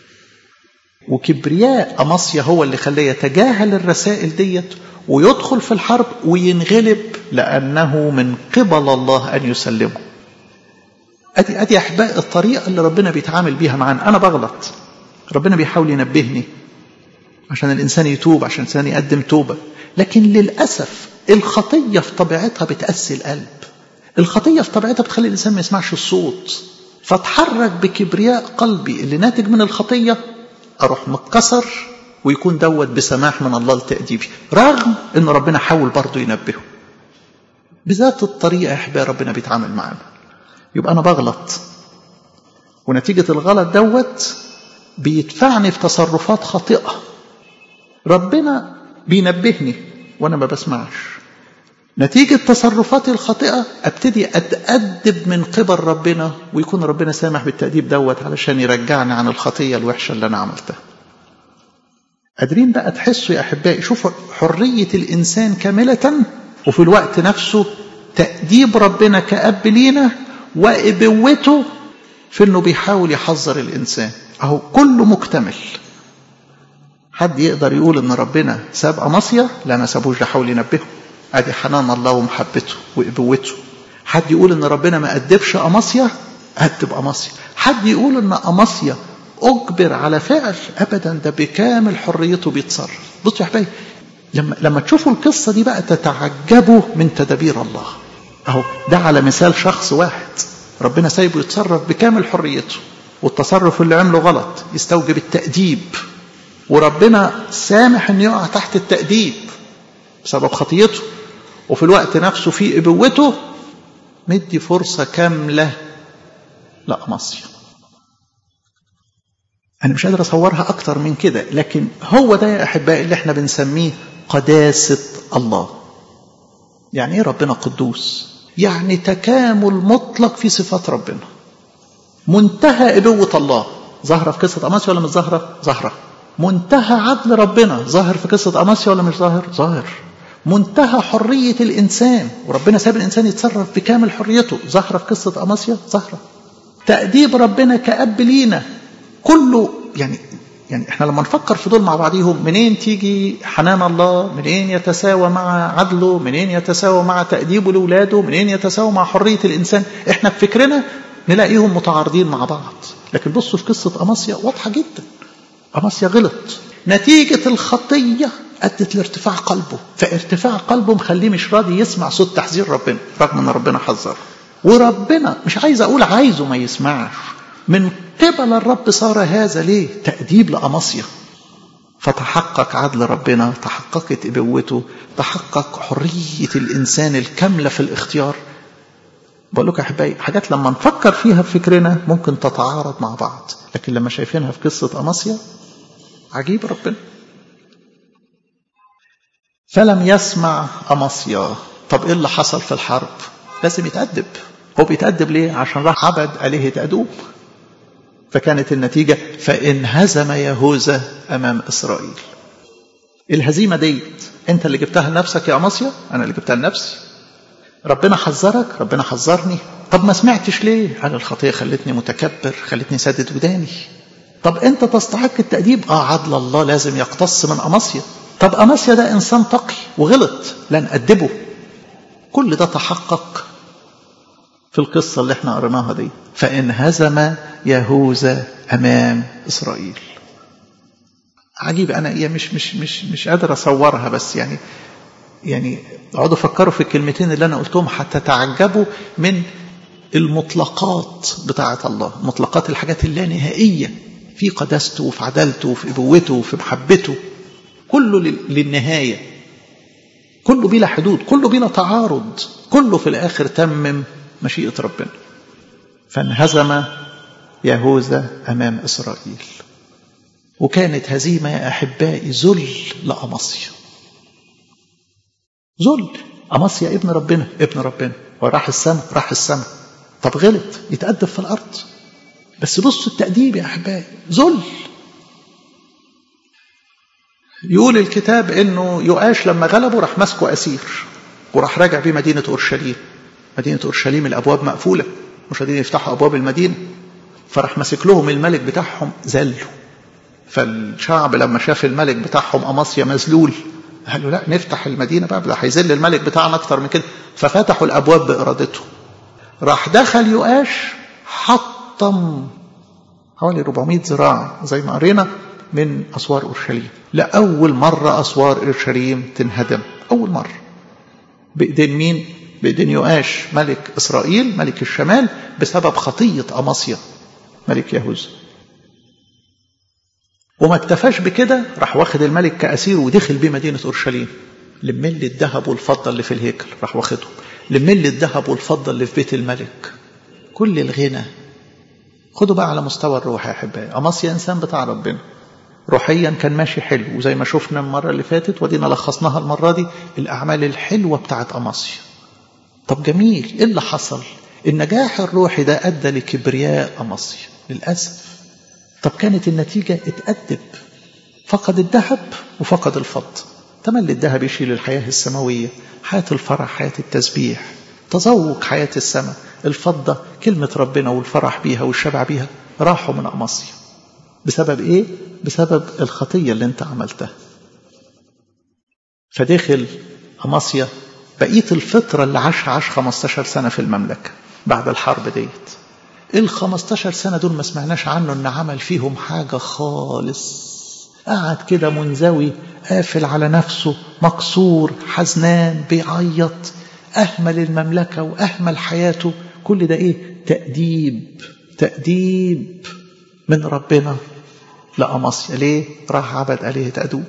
وكبرياء أمصيا هو اللي خلاه يتجاهل الرسائل ديت ويدخل في الحرب وينغلب لأنه من قبل الله أن يسلمه أدي أدي أحباء الطريقة اللي ربنا بيتعامل بيها معانا أنا بغلط ربنا بيحاول ينبهني عشان الإنسان يتوب عشان الإنسان يقدم توبة لكن للأسف الخطية في طبيعتها بتأسي القلب الخطية في طبيعتها بتخلي الإنسان ما يسمعش الصوت فاتحرك بكبرياء قلبي اللي ناتج من الخطية أروح متكسر ويكون دوت بسماح من الله لتأديبي رغم أن ربنا حاول برضه ينبهه بذات الطريقة يا أحبائي ربنا بيتعامل معانا يبقى أنا بغلط ونتيجة الغلط دوت بيدفعني في تصرفات خاطئة ربنا بينبهني وأنا ما بسمعش نتيجة تصرفاتي الخاطئة ابتدي أتأدب من قبل ربنا ويكون ربنا سامح بالتأديب دوت علشان يرجعني عن الخطية الوحشة اللي أنا عملتها قادرين بقى تحسوا يا أحبائي شوفوا حرية الإنسان كاملة وفي الوقت نفسه تأديب ربنا كأب لينا وإبوته في أنه بيحاول يحذر الإنسان أهو كله مكتمل حد يقدر يقول ان ربنا ساب أمصيا لا ما سابوش ده حاول ينبهه ادي حنان الله ومحبته وابوته حد يقول ان ربنا ما ادبش امصيا ادب امصيا حد يقول ان امصيا اجبر على فعل ابدا ده بكامل حريته بيتصرف بصوا يا حبايبي لما لما تشوفوا القصه دي بقى تتعجبوا من تدابير الله اهو ده على مثال شخص واحد ربنا سايبه يتصرف بكامل حريته والتصرف اللي عمله غلط يستوجب التأديب وربنا سامح انه يقع تحت التأديب بسبب خطيته وفي الوقت نفسه في ابوته مدي فرصة كاملة لأمصيا أنا مش قادر أصورها أكتر من كده لكن هو ده يا أحبائي اللي احنا بنسميه قداسة الله يعني إيه ربنا قدوس يعني تكامل مطلق في صفات ربنا منتهى أبوة الله ظاهرة في قصة أماسيا ولا مش ظاهرة؟ ظاهرة منتهى عدل ربنا ظاهر في قصة أماسيا ولا مش ظاهر؟ ظاهر منتهى حرية الإنسان وربنا ساب الإنسان يتصرف بكامل حريته ظاهرة في قصة أماسيا ظاهرة تأديب ربنا كأب لينا كله يعني يعني احنا لما نفكر في دول مع بعضيهم منين تيجي حنان الله منين يتساوى مع عدله منين يتساوى مع تأديبه لأولاده منين يتساوى مع حرية الإنسان احنا بفكرنا نلاقيهم متعارضين مع بعض لكن بصوا في قصة أماسيا واضحة جدا أماسيا غلط نتيجة الخطية أدت لارتفاع قلبه فارتفاع قلبه مخليه مش راضي يسمع صوت تحذير ربنا رغم أن ربنا حذره وربنا مش عايز أقول عايزه ما يسمعش من قبل الرب صار هذا ليه تأديب لأماسيا فتحقق عدل ربنا تحققت ابوته تحقق حرية الإنسان الكاملة في الاختيار بقول لكم يا احبائي حاجات لما نفكر فيها بفكرنا ممكن تتعارض مع بعض لكن لما شايفينها في قصة أماسيا عجيب ربنا فلم يسمع أماسيا طب ايه اللي حصل في الحرب لازم يتأدب هو بيتأدب ليه عشان راح عبد عليه تأدوب فكانت النتيجة فانهزم يهوذا أمام إسرائيل الهزيمة ديت أنت اللي جبتها لنفسك يا أماسيا أنا اللي جبتها لنفسي ربنا حذرك ربنا حذرني طب ما سمعتش ليه قال الخطية خلتني متكبر خلتني سادد وداني طب أنت تستحق التأديب آه عدل الله لازم يقتص من أماسيا طب أماسيا ده إنسان تقي وغلط لن أدبه كل ده تحقق في القصة اللي احنا قريناها دي فانهزم يهوذا أمام إسرائيل عجيب أنا إيه مش مش مش مش قادر أصورها بس يعني يعني اقعدوا فكروا في الكلمتين اللي أنا قلتهم حتى تعجبوا من المطلقات بتاعة الله مطلقات الحاجات اللانهائية في قداسته وفي عدالته وفي ابوته وفي محبته كله للنهاية كله بلا حدود كله بلا تعارض كله في الآخر تمم مشيئة ربنا فانهزم يهوذا أمام إسرائيل وكانت هزيمة يا أحبائي ذل لأمصيا ذل أمصيا ابن ربنا ابن ربنا وراح السماء راح السماء طب غلط يتأدب في الأرض بس بصوا التأديب يا أحبائي ذل يقول الكتاب انه يؤاش لما غلبوا راح مسكوا اسير وراح راجع بيه مدينه اورشليم مدينه اورشليم الابواب مقفوله مش قادرين يفتحوا ابواب المدينه فراح ماسك لهم الملك بتاعهم ذلوا فالشعب لما شاف الملك بتاعهم اماسيا مذلول قالوا لا نفتح المدينه بقى ده هيذل الملك بتاعنا اكتر من كده ففتحوا الابواب بارادته راح دخل يؤاش حطم حوالي 400 ذراع زي ما قرينا من أسوار أورشليم لأول مرة أسوار أورشليم تنهدم أول مرة بإيدين مين؟ بإيدين يؤاش ملك إسرائيل ملك الشمال بسبب خطية أماسيا ملك يهوذا وما اكتفاش بكده راح واخد الملك كأسير ودخل بيه مدينة أورشليم لمل الذهب والفضة اللي في الهيكل راح واخدهم لمل الذهب والفضة اللي في بيت الملك كل الغنى خدوا بقى على مستوى الروح يا أحبائي أماسيا إنسان بتاع ربنا روحيا كان ماشي حلو وزي ما شفنا المرة اللي فاتت ودينا لخصناها المرة دي الأعمال الحلوة بتاعت أماسيا طب جميل إيه اللي حصل النجاح الروحي ده أدى لكبرياء أماسيا للأسف طب كانت النتيجة اتأدب فقد الذهب وفقد الفضة تملي الذهب يشيل الحياة السماوية حياة الفرح حياة التسبيح تذوق حياة السماء الفضة كلمة ربنا والفرح بيها والشبع بيها راحوا من أماسيا بسبب ايه بسبب الخطيه اللي انت عملتها فدخل اماسيا بقيه الفتره اللي عاشها عاش 15 سنه في المملكه بعد الحرب ديت ال 15 سنه دول ما سمعناش عنه ان عمل فيهم حاجه خالص قعد كده منزوي قافل على نفسه مكسور حزنان بيعيط اهمل المملكه واهمل حياته كل ده ايه تاديب تاديب من ربنا لأماسيا ليه راح عبد عليه تأدوب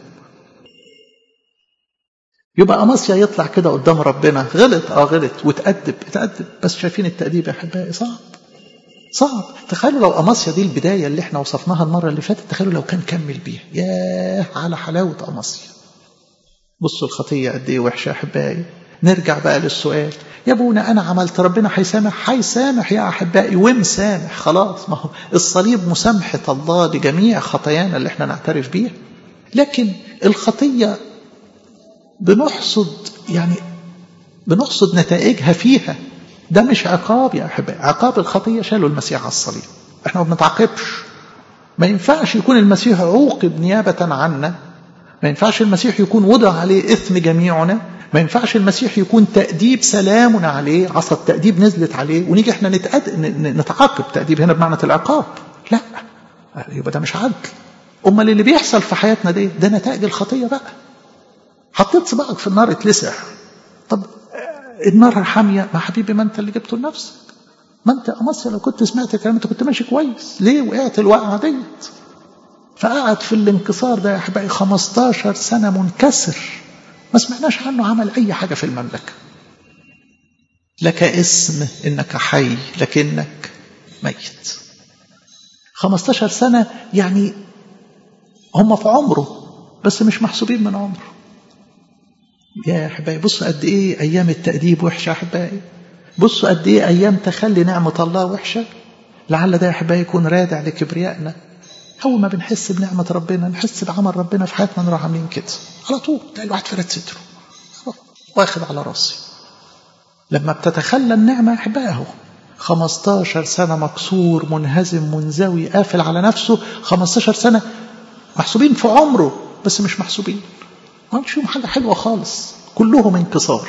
يبقى أماسيا يطلع كده قدام ربنا غلط اه غلط وتأدب اتأدب بس شايفين التأديب يا أحبائي صعب صعب تخيلوا لو أماسيا دي البداية اللي احنا وصفناها المرة اللي فاتت تخيلوا لو كان كمل بيها ياه على حلاوة أماسيا بصوا الخطية قد ايه وحشة يا أحبائي نرجع بقى للسؤال يا ابونا انا عملت ربنا هيسامح هيسامح يا احبائي ومسامح خلاص ما هو الصليب مسامحه الله لجميع خطايانا اللي احنا نعترف بيها لكن الخطيه بنحصد يعني بنحصد نتائجها فيها ده مش عقاب يا أحبائي عقاب الخطية شالوا المسيح على الصليب احنا ما بنتعاقبش ما ينفعش يكون المسيح عوقب نيابة عنا ما ينفعش المسيح يكون وضع عليه إثم جميعنا ما ينفعش المسيح يكون تأديب سلامنا عليه عصا التأديب نزلت عليه ونيجي احنا نتأد... نتعاقب تأديب هنا بمعنى العقاب لا يبقى ده مش عدل امال اللي بيحصل في حياتنا ده ده نتائج الخطيه بقى حطيت صباعك في النار اتلسع طب النار حاميه ما حبيبي ما انت اللي جبته لنفسك ما انت امصر لو كنت سمعت الكلام انت كنت ماشي كويس ليه وقعت الوقعه ديت فقعد في الانكسار ده يا احبائي 15 سنه منكسر ما سمعناش عنه عمل اي حاجه في المملكه لك اسم انك حي لكنك ميت 15 سنه يعني هم في عمره بس مش محسوبين من عمره يا احبائي بصوا قد ايه ايام التاديب وحشه يا احبائي بصوا قد ايه ايام تخلي نعمه الله وحشه لعل ده يا احبائي يكون رادع لكبريائنا اول ما بنحس بنعمه ربنا نحس بعمل ربنا في حياتنا نروح عاملين كده على طول تلاقي الواحد فرد صدره واخد على راسي لما بتتخلى النعمه يا احبائي اهو 15 سنة مكسور منهزم منزوي قافل على نفسه 15 سنة محسوبين في عمره بس مش محسوبين ما عملش فيهم حاجة حلوة خالص كلهم انكسار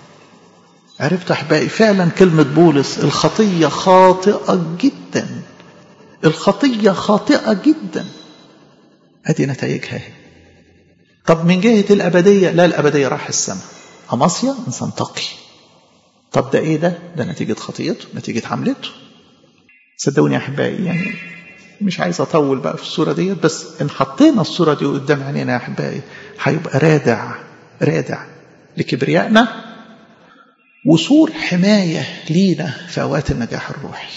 عرفت أحبائي فعلا كلمة بولس الخطية خاطئة جدا الخطية خاطئة جدا أدي نتائجها هي طب من جهة الأبدية لا الأبدية راح السماء أماسيا إنسان تقي طب ده إيه ده؟ ده نتيجة خطيته نتيجة عملته صدقوني يا أحبائي يعني مش عايز اطول بقى في الصوره ديت بس ان حطينا الصوره دي قدام عينينا يا احبائي هيبقى رادع رادع لكبريائنا وصور حمايه لينا في اوقات النجاح الروحي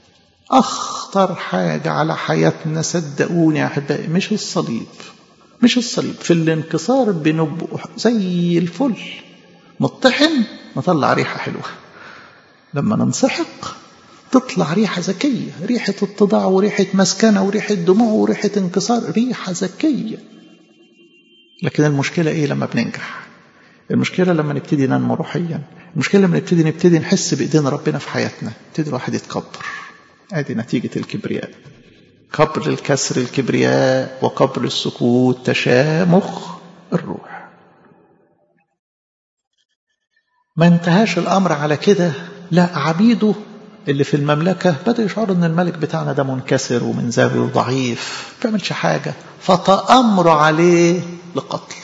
اخطر حاجه على حياتنا صدقوني يا احبائي مش الصليب مش الصليب في الانكسار بنبقى زي الفل مطحن نطلع ريحه حلوه لما ننسحق تطلع ريحة ذكية ريحة اتضاع وريحة مسكنة وريحة دموع وريحة انكسار ريحة ذكية لكن المشكلة ايه لما بننجح المشكلة لما نبتدي ننمو روحيا المشكلة لما نبتدي نبتدي نحس بإيدين ربنا في حياتنا يبتدي الواحد يتكبر ادي نتيجة الكبرياء قبل الكسر الكبرياء وقبل السكوت تشامخ الروح ما انتهاش الأمر على كده لا عبيده اللي في المملكة بدأ يشعر أن الملك بتاعنا ده منكسر ومنزوي وضعيف ما بيعملش حاجة فتأمروا عليه لقتل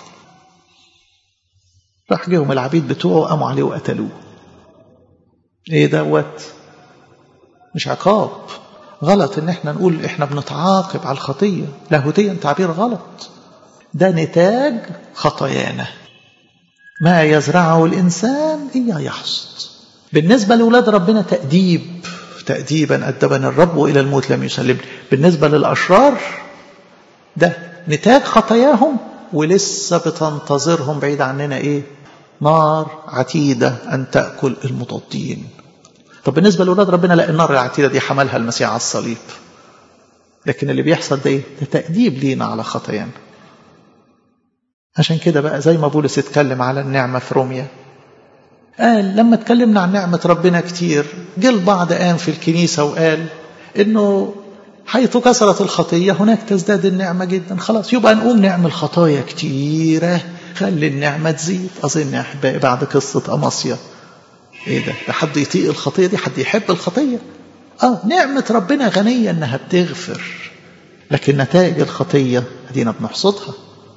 راح جيهم العبيد بتوعه قاموا عليه وقتلوه ايه دوت مش عقاب غلط ان احنا نقول احنا بنتعاقب على الخطية لاهوتيا تعبير غلط ده نتاج خطايانا ما يزرعه الإنسان إياه يحصد بالنسبة لأولاد ربنا تأديب تأديبا أدبني الرب وإلى الموت لم يسلمني بالنسبة للأشرار ده نتاج خطاياهم ولسه بتنتظرهم بعيد عننا إيه نار عتيدة أن تأكل المضادين طب بالنسبة لأولاد ربنا لا النار العتيدة دي حملها المسيح على الصليب لكن اللي بيحصل ده إيه ده تأديب لينا على خطايانا عشان كده بقى زي ما بولس اتكلم على النعمة في روميا قال لما اتكلمنا عن نعمة ربنا كتير جه البعض قام في الكنيسة وقال انه حيث كثرت الخطية هناك تزداد النعمة جدا خلاص يبقى نقوم نعمل خطايا كتيرة خلي النعمة تزيد أظن يا أحبائي بعد قصة أماسيا إيه ده؟ ده حد يطيق الخطية دي حد يحب الخطية آه نعمة ربنا غنية إنها بتغفر لكن نتائج الخطية أدينا بنحصدها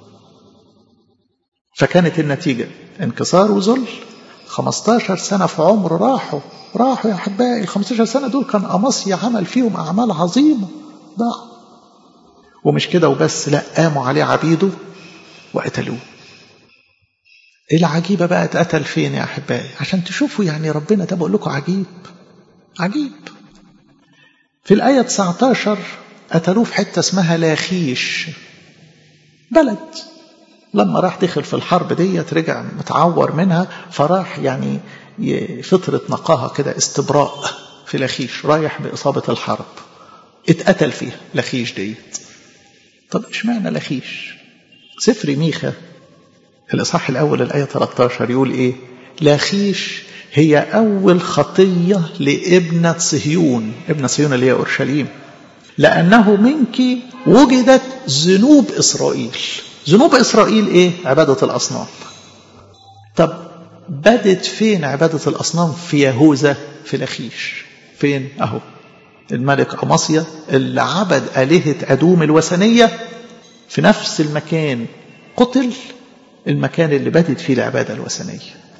فكانت النتيجة انكسار وذل 15 سنة في عمر راحوا راحوا يا أحبائي ال 15 سنة دول كان أماسيا عمل فيهم أعمال عظيمة ضاعوا ومش كده وبس لا قاموا عليه عبيده وقتلوه العجيبة بقى اتقتل فين يا أحبائي عشان تشوفوا يعني ربنا ده بقول لكم عجيب عجيب في الآية 19 قتلوه في حتة اسمها لاخيش بلد لما راح دخل في الحرب ديت رجع متعور منها فراح يعني فطرة نقاها كده استبراء في لخيش رايح بإصابة الحرب اتقتل فيها لخيش ديت طب اشمعنى لخيش سفر ميخا الإصحاح الأول الآية 13 يقول إيه لخيش هي أول خطية لابنة صهيون ابنة صهيون اللي هي أورشليم لأنه منك وجدت ذنوب إسرائيل ذنوب إسرائيل إيه؟ عبادة الأصنام طب بدت فين عبادة الأصنام في يهوذا في لخيش فين أهو الملك أمصيا اللي عبد آلهة أدوم الوثنية في نفس المكان قتل المكان اللي بدت فيه العبادة الوثنية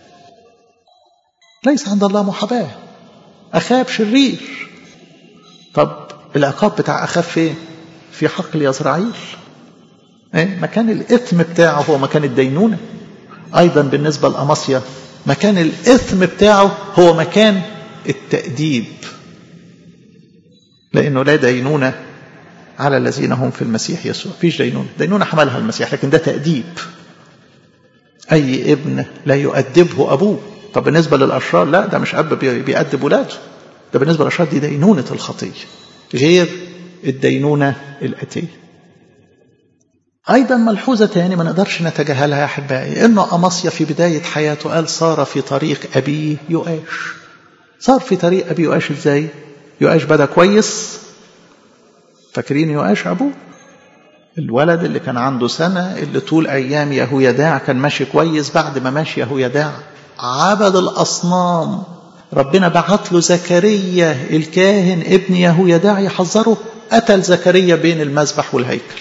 ليس عند الله محاباة أخاب شرير طب العقاب بتاع أخاب فين في حق يزرعيل إيه؟ مكان الإثم بتاعه هو مكان الدينونة أيضا بالنسبة لأمصيا مكان الإثم بتاعه هو مكان التأديب لأنه لا دينونة على الذين هم في المسيح يسوع فيش دينونة دينونة حملها المسيح لكن ده تأديب أي ابن لا يؤدبه أبوه طب بالنسبة للأشرار لا ده مش أب بيأدب ولاده ده بالنسبة للأشرار دي دينونة الخطية غير الدينونة الأتية أيضا ملحوظة تاني ما نقدرش نتجاهلها يا أحبائي إنه أمصيا في بداية حياته قال صار في طريق أبيه يؤاش صار في طريق أبي يؤاش إزاي يؤاش بدا كويس فاكرين يؤاش أبوه الولد اللي كان عنده سنة اللي طول أيام يهويداع كان ماشي كويس بعد ما ماشي يهويداع عبد الأصنام ربنا بعت له زكريا الكاهن ابن يهويداع يحذره قتل زكريا بين المذبح والهيكل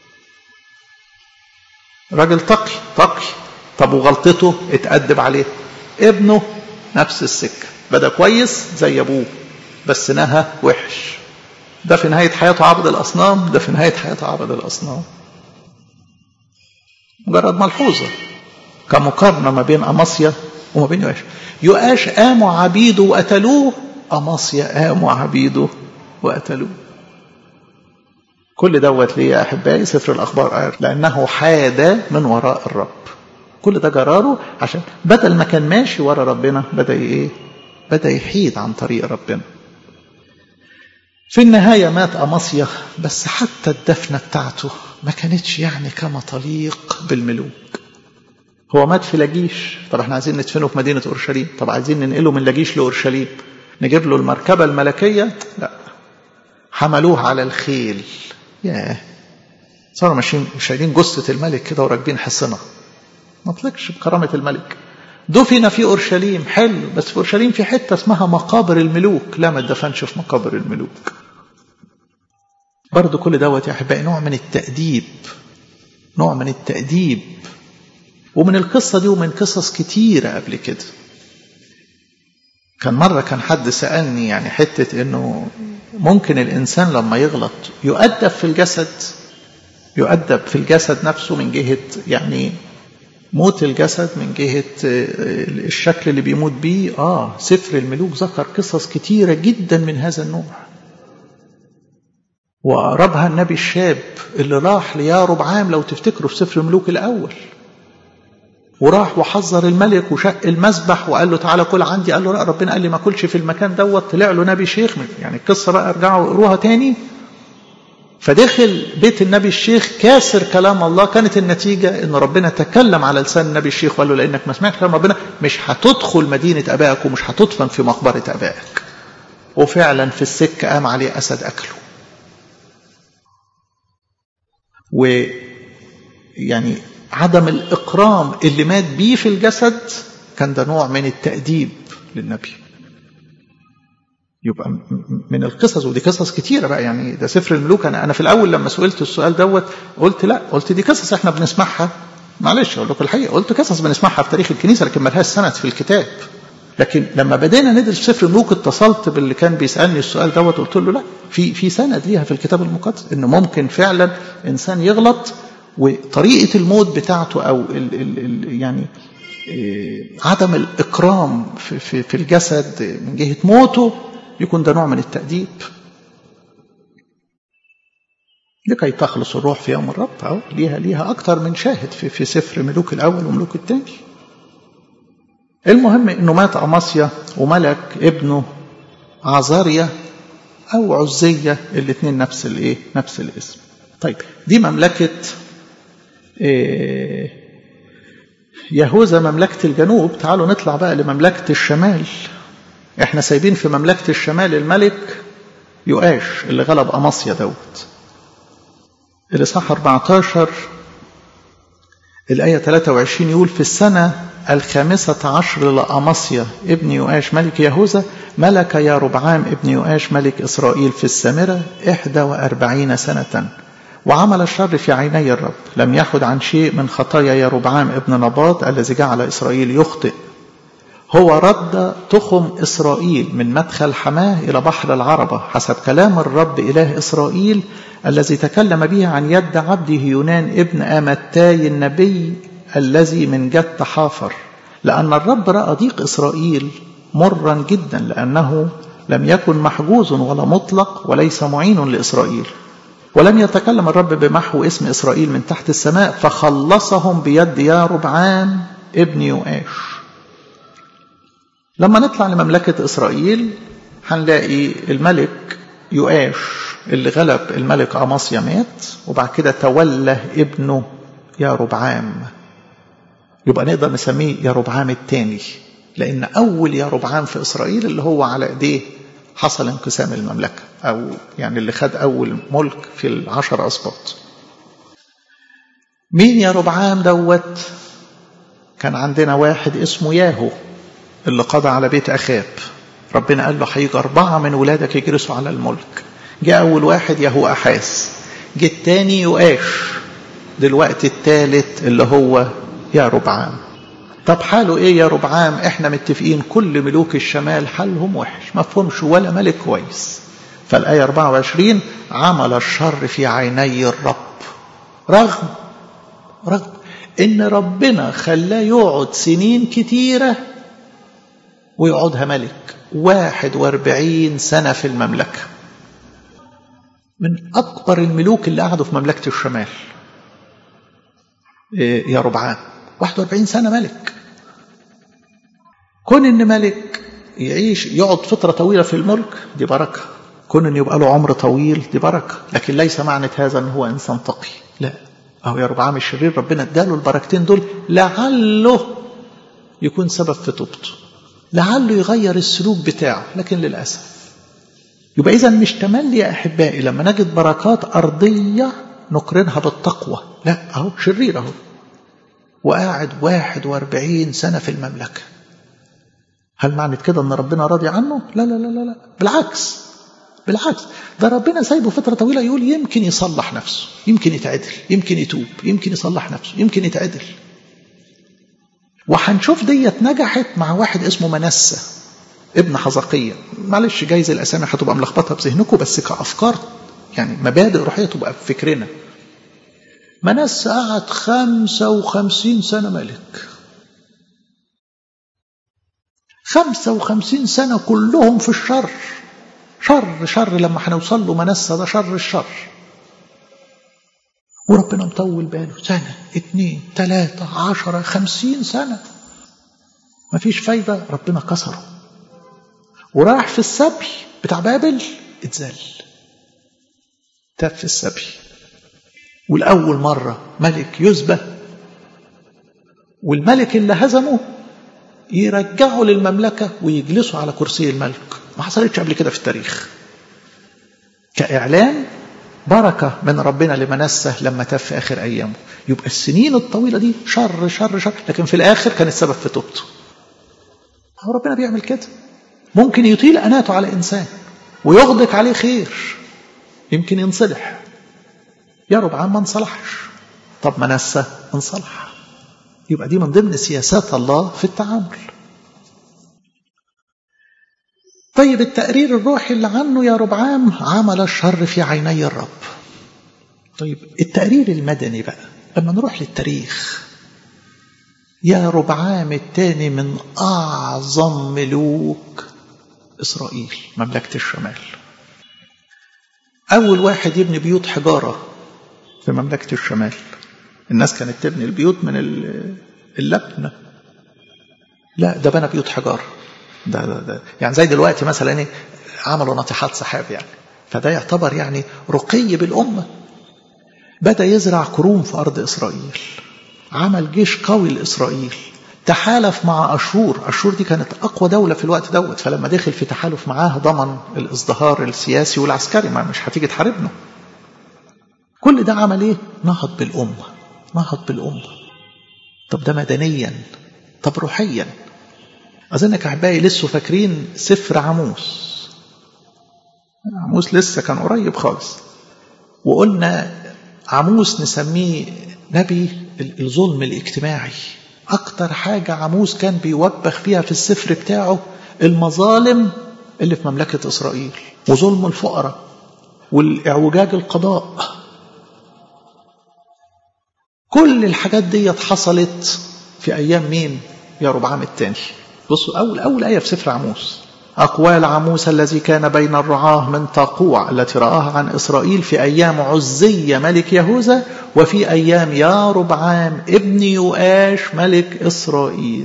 راجل تقي تقي طب وغلطته اتأدب عليه ابنه نفس السكة بدأ كويس زي أبوه بس نهى وحش ده في نهاية حياته عبد الأصنام ده في نهاية حياته عبد الأصنام مجرد ملحوظة كمقارنة ما بين أمصيا وما بين يؤاش يؤاش قاموا عبيده وقتلوه أمصيا قاموا عبيده وقتلوه كل دوت ليه يا أحبائي سفر الأخبار قال لأنه حاد من وراء الرب كل ده جراره عشان بدل ما كان ماشي ورا ربنا بدأ إيه بدأ يحيد عن طريق ربنا في النهاية مات أمصيا بس حتى الدفنة بتاعته ما كانتش يعني كما تليق بالملوك هو مات في لاجيش طب احنا عايزين ندفنه في مدينة أورشليم طب عايزين ننقله من لاجيش لأورشليم نجيب له المركبة الملكية لا حملوه على الخيل ياه صاروا ماشيين شايلين جثة الملك كده وراكبين حصنة ما طلقش بكرامة الملك دفن في أورشليم حلو بس في أورشليم في حتة اسمها مقابر الملوك لا ما اتدفنش في مقابر الملوك برضو كل دوت يا أحبائي نوع من التأديب نوع من التأديب ومن القصة دي ومن قصص كتيرة قبل كده كان مرة كان حد سألني يعني حتة انه ممكن الإنسان لما يغلط يؤدب في الجسد يؤدب في الجسد نفسه من جهة يعني موت الجسد من جهة الشكل اللي بيموت بيه آه سفر الملوك ذكر قصص كتيرة جدا من هذا النوع وأقربها النبي الشاب اللي راح ليارب عام لو تفتكروا في سفر الملوك الأول وراح وحذر الملك وشق المسبح وقال له تعالى كل عندي قال له لا ربنا قال لي ما كلش في المكان دوت طلع له نبي شيخ يعني القصه بقى ارجعوا اقروها تاني فدخل بيت النبي الشيخ كاسر كلام الله كانت النتيجه ان ربنا تكلم على لسان النبي الشيخ وقال له لانك ما سمعتش كلام ربنا مش هتدخل مدينه ابائك ومش هتدفن في مقبره ابائك وفعلا في السكه قام عليه اسد اكله ويعني عدم الإكرام اللي مات بيه في الجسد كان ده نوع من التأديب للنبي يبقى من القصص ودي قصص كتيرة بقى يعني ده سفر الملوك أنا أنا في الأول لما سئلت السؤال دوت قلت لا قلت دي قصص إحنا بنسمعها معلش أقول لكم الحقيقة قلت قصص بنسمعها في تاريخ الكنيسة لكن ملهاش سند في الكتاب لكن لما بدينا ندرس سفر الملوك اتصلت باللي كان بيسالني السؤال دوت قلت له لا في في سند ليها في الكتاب المقدس ان ممكن فعلا انسان يغلط وطريقة الموت بتاعته أو ال ال ال يعني عدم الإكرام في, في, في الجسد من جهة موته يكون ده نوع من التأديب لكي تخلص الروح في يوم الرب أو ليها ليها أكتر من شاهد في, في سفر ملوك الأول وملوك الثاني المهم انه مات اماسيا وملك ابنه عزاريا او عزيه الاثنين نفس الايه نفس الاسم طيب دي مملكه يهوذا مملكة الجنوب تعالوا نطلع بقى لمملكة الشمال احنا سايبين في مملكة الشمال الملك يؤاش اللي غلب أمصيا دوت الإصحاح 14 الآية 23 يقول في السنة الخامسة عشر لأمصيا ابن يؤاش ملك يهوذا ملك يا ربعام ابن يؤاش ملك إسرائيل في السامرة إحدى وأربعين سنة وعمل الشر في عيني الرب لم يحد عن شيء من خطايا يا ربعام ابن نباط الذي جعل إسرائيل يخطئ هو رد تخم إسرائيل من مدخل حماه إلى بحر العربة حسب كلام الرب إله إسرائيل الذي تكلم به عن يد عبده يونان ابن آمتاي النبي الذي من جد حافر لأن الرب رأى ضيق إسرائيل مرا جدا لأنه لم يكن محجوز ولا مطلق وليس معين لإسرائيل ولم يتكلم الرب بمحو اسم إسرائيل من تحت السماء فخلصهم بيد يا ربعام ابن يؤاش لما نطلع لمملكة إسرائيل هنلاقي الملك يؤاش اللي غلب الملك أماسيا مات وبعد كده تولى ابنه يا ربعام يبقى نقدر نسميه يا ربعام الثاني لأن أول يا ربعام في إسرائيل اللي هو على إيديه حصل انقسام المملكة أو يعني اللي خد أول ملك في العشر أسباط مين يا ربعام دوت كان عندنا واحد اسمه ياهو اللي قضى على بيت أخاب ربنا قال له هيجي أربعة من ولادك يجلسوا على الملك جاء أول واحد يهو أحاس جه التاني يؤاش دلوقتي التالت اللي هو يا ربعام طب حاله ايه يا ربعام احنا متفقين كل ملوك الشمال حالهم وحش ما فهمش ولا ملك كويس فالآية 24 عمل الشر في عيني الرب رغم رغم ان ربنا خلاه يقعد سنين كتيرة ويقعدها ملك واحد واربعين سنة في المملكة من أكبر الملوك اللي قعدوا في مملكة الشمال إيه يا ربعان 41 سنة ملك كون ان ملك يعيش يقعد فترة طويلة في الملك دي بركة كون ان يبقى له عمر طويل دي بركة لكن ليس معنى هذا ان هو انسان تقي لا اهو يا ربعام الشرير ربنا اداله البركتين دول لعله يكون سبب في توبته لعله يغير السلوك بتاعه لكن للأسف يبقى إذا مش تملي يا أحبائي لما نجد بركات أرضية نقرنها بالتقوى لا أهو شرير أهو وقاعد واحد واربعين سنة في المملكة هل معنى كده أن ربنا راضي عنه؟ لا لا لا لا, لا. بالعكس بالعكس ده ربنا سايبه فترة طويلة يقول يمكن يصلح نفسه يمكن يتعدل يمكن يتوب يمكن يصلح نفسه يمكن يتعدل وهنشوف ديت نجحت مع واحد اسمه منسة ابن حزقية معلش جايز الأسامي هتبقى ملخبطة بذهنكم بس كأفكار يعني مبادئ روحية تبقى في فكرنا منسى قعد خمسة وخمسين سنة ملك خمسة وخمسين سنة كلهم في الشر شر شر لما هنوصل له منسى ده شر الشر وربنا مطول باله سنة اتنين تلاتة عشرة خمسين سنة مفيش فايدة ربنا كسره وراح في السبي بتاع بابل اتذل تاب في السبي والأول مرة ملك يسبى والملك اللي هزمه يرجعه للمملكة ويجلسوا على كرسي الملك ما حصلتش قبل كده في التاريخ كإعلان بركة من ربنا لمنسة لما تاب في آخر أيامه يبقى السنين الطويلة دي شر شر شر لكن في الآخر كان السبب في توبته هو ربنا بيعمل كده ممكن يطيل أناته على إنسان ويغدق عليه خير يمكن ينصلح يا ربعان ما انصلحش طب منسى انصلح يبقى دي من ضمن سياسات الله في التعامل طيب التقرير الروحي اللي عنه يا ربعام عمل الشر في عيني الرب طيب التقرير المدني بقى لما نروح للتاريخ يا ربعام الثاني من أعظم ملوك إسرائيل مملكة الشمال أول واحد يبني بيوت حجارة في مملكة الشمال الناس كانت تبني البيوت من اللبن لا ده بنى بيوت حجارة ده, ده, ده يعني زي دلوقتي مثلا ايه عملوا ناطحات سحاب يعني فده يعتبر يعني رقي بالأمة بدأ يزرع كروم في أرض إسرائيل عمل جيش قوي لإسرائيل تحالف مع أشور أشور دي كانت أقوى دولة في الوقت دوت فلما دخل في تحالف معاه ضمن الازدهار السياسي والعسكري ما مش هتيجي تحاربنا كل ده عمل ايه نهض بالأمة نهض بالأمة طب ده مدنيا طب روحيا أظنك أحبائي لسه فاكرين سفر عموس عموس لسه كان قريب خالص وقلنا عموس نسميه نبي الظلم الاجتماعي أكتر حاجة عموس كان بيوبخ فيها في السفر بتاعه المظالم اللي في مملكة إسرائيل وظلم الفقراء والإعوجاج القضاء كل الحاجات دي حصلت في أيام مين؟ يا ربعام الثاني بصوا أول أول آية في سفر عموس أقوال عموس الذي كان بين الرعاة من طاقوع التي رآها عن إسرائيل في أيام عزية ملك يهوذا وفي أيام يا ربعام ابن يؤاش ملك إسرائيل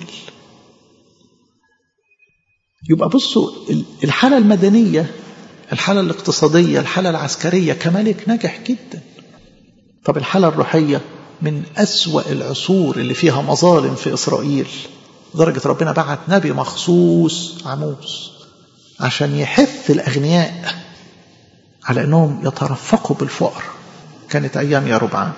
يبقى بصوا الحالة المدنية الحالة الاقتصادية الحالة العسكرية كملك ناجح جدا طب الحالة الروحية من أسوأ العصور اللي فيها مظالم في إسرائيل درجة ربنا بعت نبي مخصوص عموس عشان يحث الأغنياء على أنهم يترفقوا بالفقر كانت أيام يا ربعام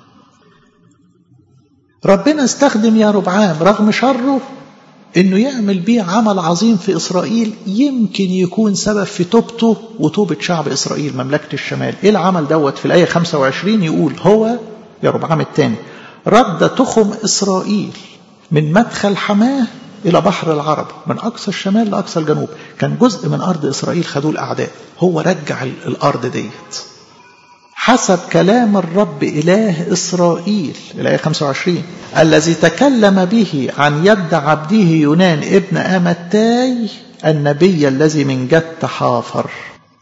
ربنا استخدم يا ربعام رغم شره انه يعمل بيه عمل عظيم في اسرائيل يمكن يكون سبب في توبته وتوبة شعب اسرائيل مملكة الشمال ايه العمل دوت في الاية 25 يقول هو يا ربعام الثاني رد تخم اسرائيل من مدخل حماه إلى بحر العرب من أقصى الشمال لأقصى الجنوب كان جزء من أرض إسرائيل خدوه الأعداء هو رجع الأرض ديت حسب كلام الرب إله إسرائيل الآية 25 الذي تكلم به عن يد عبده يونان ابن أمتاي النبي الذي من جد حافر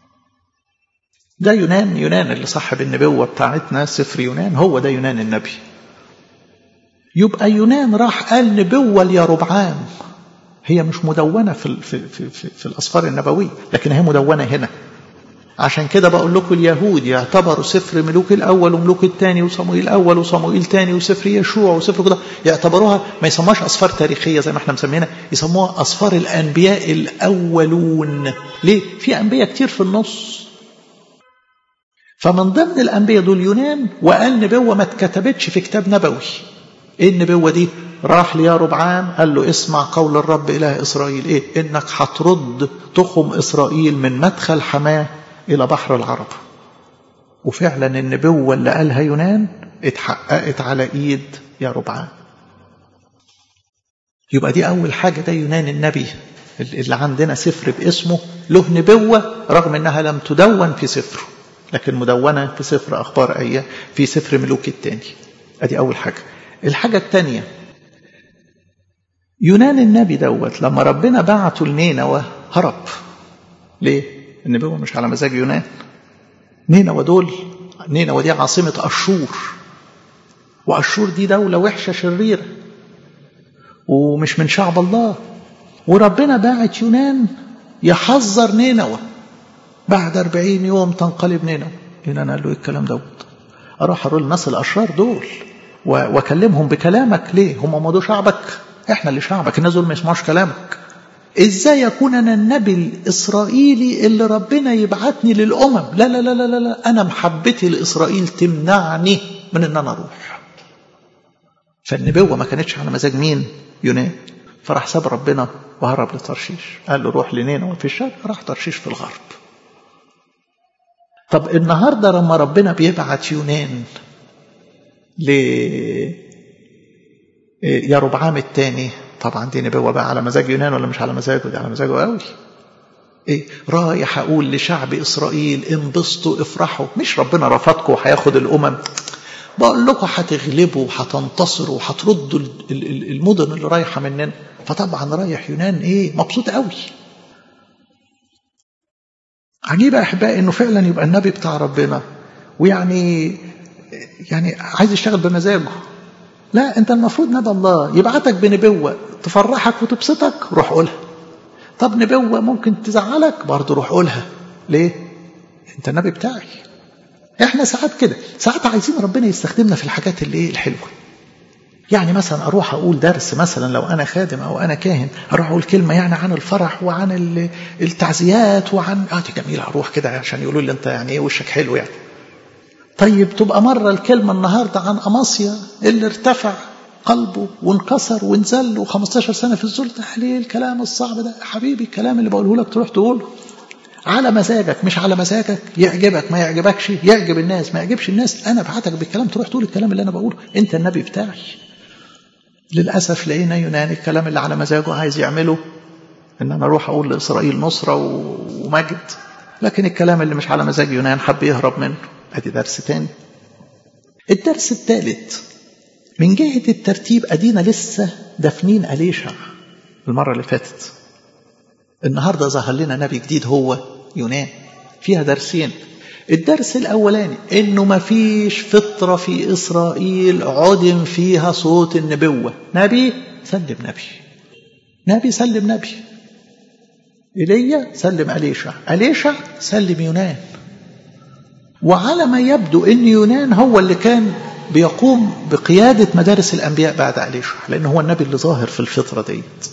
ده يونان يونان اللي صاحب النبوة بتاعتنا سفر يونان هو ده يونان النبي يبقى يونان راح قال نبوة ليربعام هي مش مدونة في, في, في, في, في الأسفار النبوية لكن هي مدونة هنا عشان كده بقول لكم اليهود يعتبروا سفر ملوك الأول وملوك الثاني وصموئيل الأول وصموئيل الثاني وسفر يشوع وسفر كده يعتبروها ما يسموهاش أسفار تاريخية زي ما احنا مسمينها يسموها أسفار الأنبياء الأولون ليه؟ في أنبياء كتير في النص فمن ضمن الأنبياء دول يونان وقال نبوة ما اتكتبتش في كتاب نبوي ايه النبوة دي راح ليا ربعام قال له اسمع قول الرب إله إسرائيل إيه إنك هترد تخم إسرائيل من مدخل حماه إلى بحر العرب وفعلا النبوة اللي قالها يونان اتحققت على إيد يا ربعام يبقى دي أول حاجة ده يونان النبي اللي عندنا سفر باسمه له نبوة رغم أنها لم تدون في سفره لكن مدونة في سفر أخبار أيام في سفر ملوك الثاني أدي أول حاجة الحاجة الثانية يونان النبي دوت لما ربنا بعته لنينوى هرب ليه؟ النبوة مش على مزاج يونان نينوى دول نينوى دي عاصمة أشور وأشور دي دولة وحشة شريرة ومش من شعب الله وربنا باعت يونان يحذر نينوى بعد أربعين يوم تنقلب نينوى يونان قال له إيه الكلام دوت أروح أقول الناس الأشرار دول واكلمهم بكلامك ليه هم ما شعبك احنا اللي شعبك الناس دول ما يسمعوش كلامك ازاي يكون انا النبي الاسرائيلي اللي ربنا يبعتني للامم لا لا لا لا لا انا محبتي لاسرائيل تمنعني من ان انا اروح فالنبوه ما كانتش على مزاج مين يونان فراح ساب ربنا وهرب لترشيش قال له روح لنينوى في الشرق راح ترشيش في الغرب طب النهارده لما ربنا بيبعت يونان ل يا ربعام الثاني طبعا دي نبوة بقى على مزاج يونان ولا مش على مزاجه دي على مزاجه قوي ايه رايح اقول لشعب اسرائيل انبسطوا افرحوا مش ربنا رفضكم وهياخد الامم بقول لكم هتغلبوا وهتنتصروا وهتردوا المدن اللي رايحه مننا فطبعا رايح يونان ايه مبسوط قوي عجيب يا احبائي انه فعلا يبقى النبي بتاع ربنا ويعني يعني عايز يشتغل بمزاجه لا انت المفروض نبى الله يبعتك بنبوة تفرحك وتبسطك روح قولها طب نبوة ممكن تزعلك برضه روح قولها ليه انت النبي بتاعي احنا ساعات كده ساعات عايزين ربنا يستخدمنا في الحاجات اللي ايه الحلوة يعني مثلا اروح اقول درس مثلا لو انا خادم او انا كاهن اروح اقول كلمه يعني عن الفرح وعن التعزيات وعن اه دي جميله اروح كده عشان يقولوا لي انت يعني ايه وشك حلو يعني طيب تبقى مره الكلمه النهارده عن اماسيا اللي ارتفع قلبه وانكسر وانزل و15 سنه في الذل ليه الكلام الصعب ده حبيبي الكلام اللي بقوله لك تروح تقوله على مزاجك مش على مزاجك يعجبك ما يعجبكش يعجب الناس ما يعجبش الناس انا بعتك بالكلام تروح تقول الكلام اللي انا بقوله انت النبي بتاعي للاسف لقينا يونان الكلام اللي على مزاجه عايز يعمله ان انا اروح اقول لاسرائيل نصره ومجد لكن الكلام اللي مش على مزاج يونان حب يهرب منه ادي درس تاني الدرس الثالث من جهة الترتيب أدينا لسه دافنين أليشع المرة اللي فاتت النهاردة ظهر لنا نبي جديد هو يونان فيها درسين الدرس الأولاني إنه ما فيش فطرة في إسرائيل عدم فيها صوت النبوة نبي سلم نبي نبي سلم نبي إيليا سلم أليشع أليشع سلم يونان وعلى ما يبدو أن يونان هو اللي كان بيقوم بقيادة مدارس الأنبياء بعد أليشع لأن هو النبي اللي ظاهر في الفطرة ديت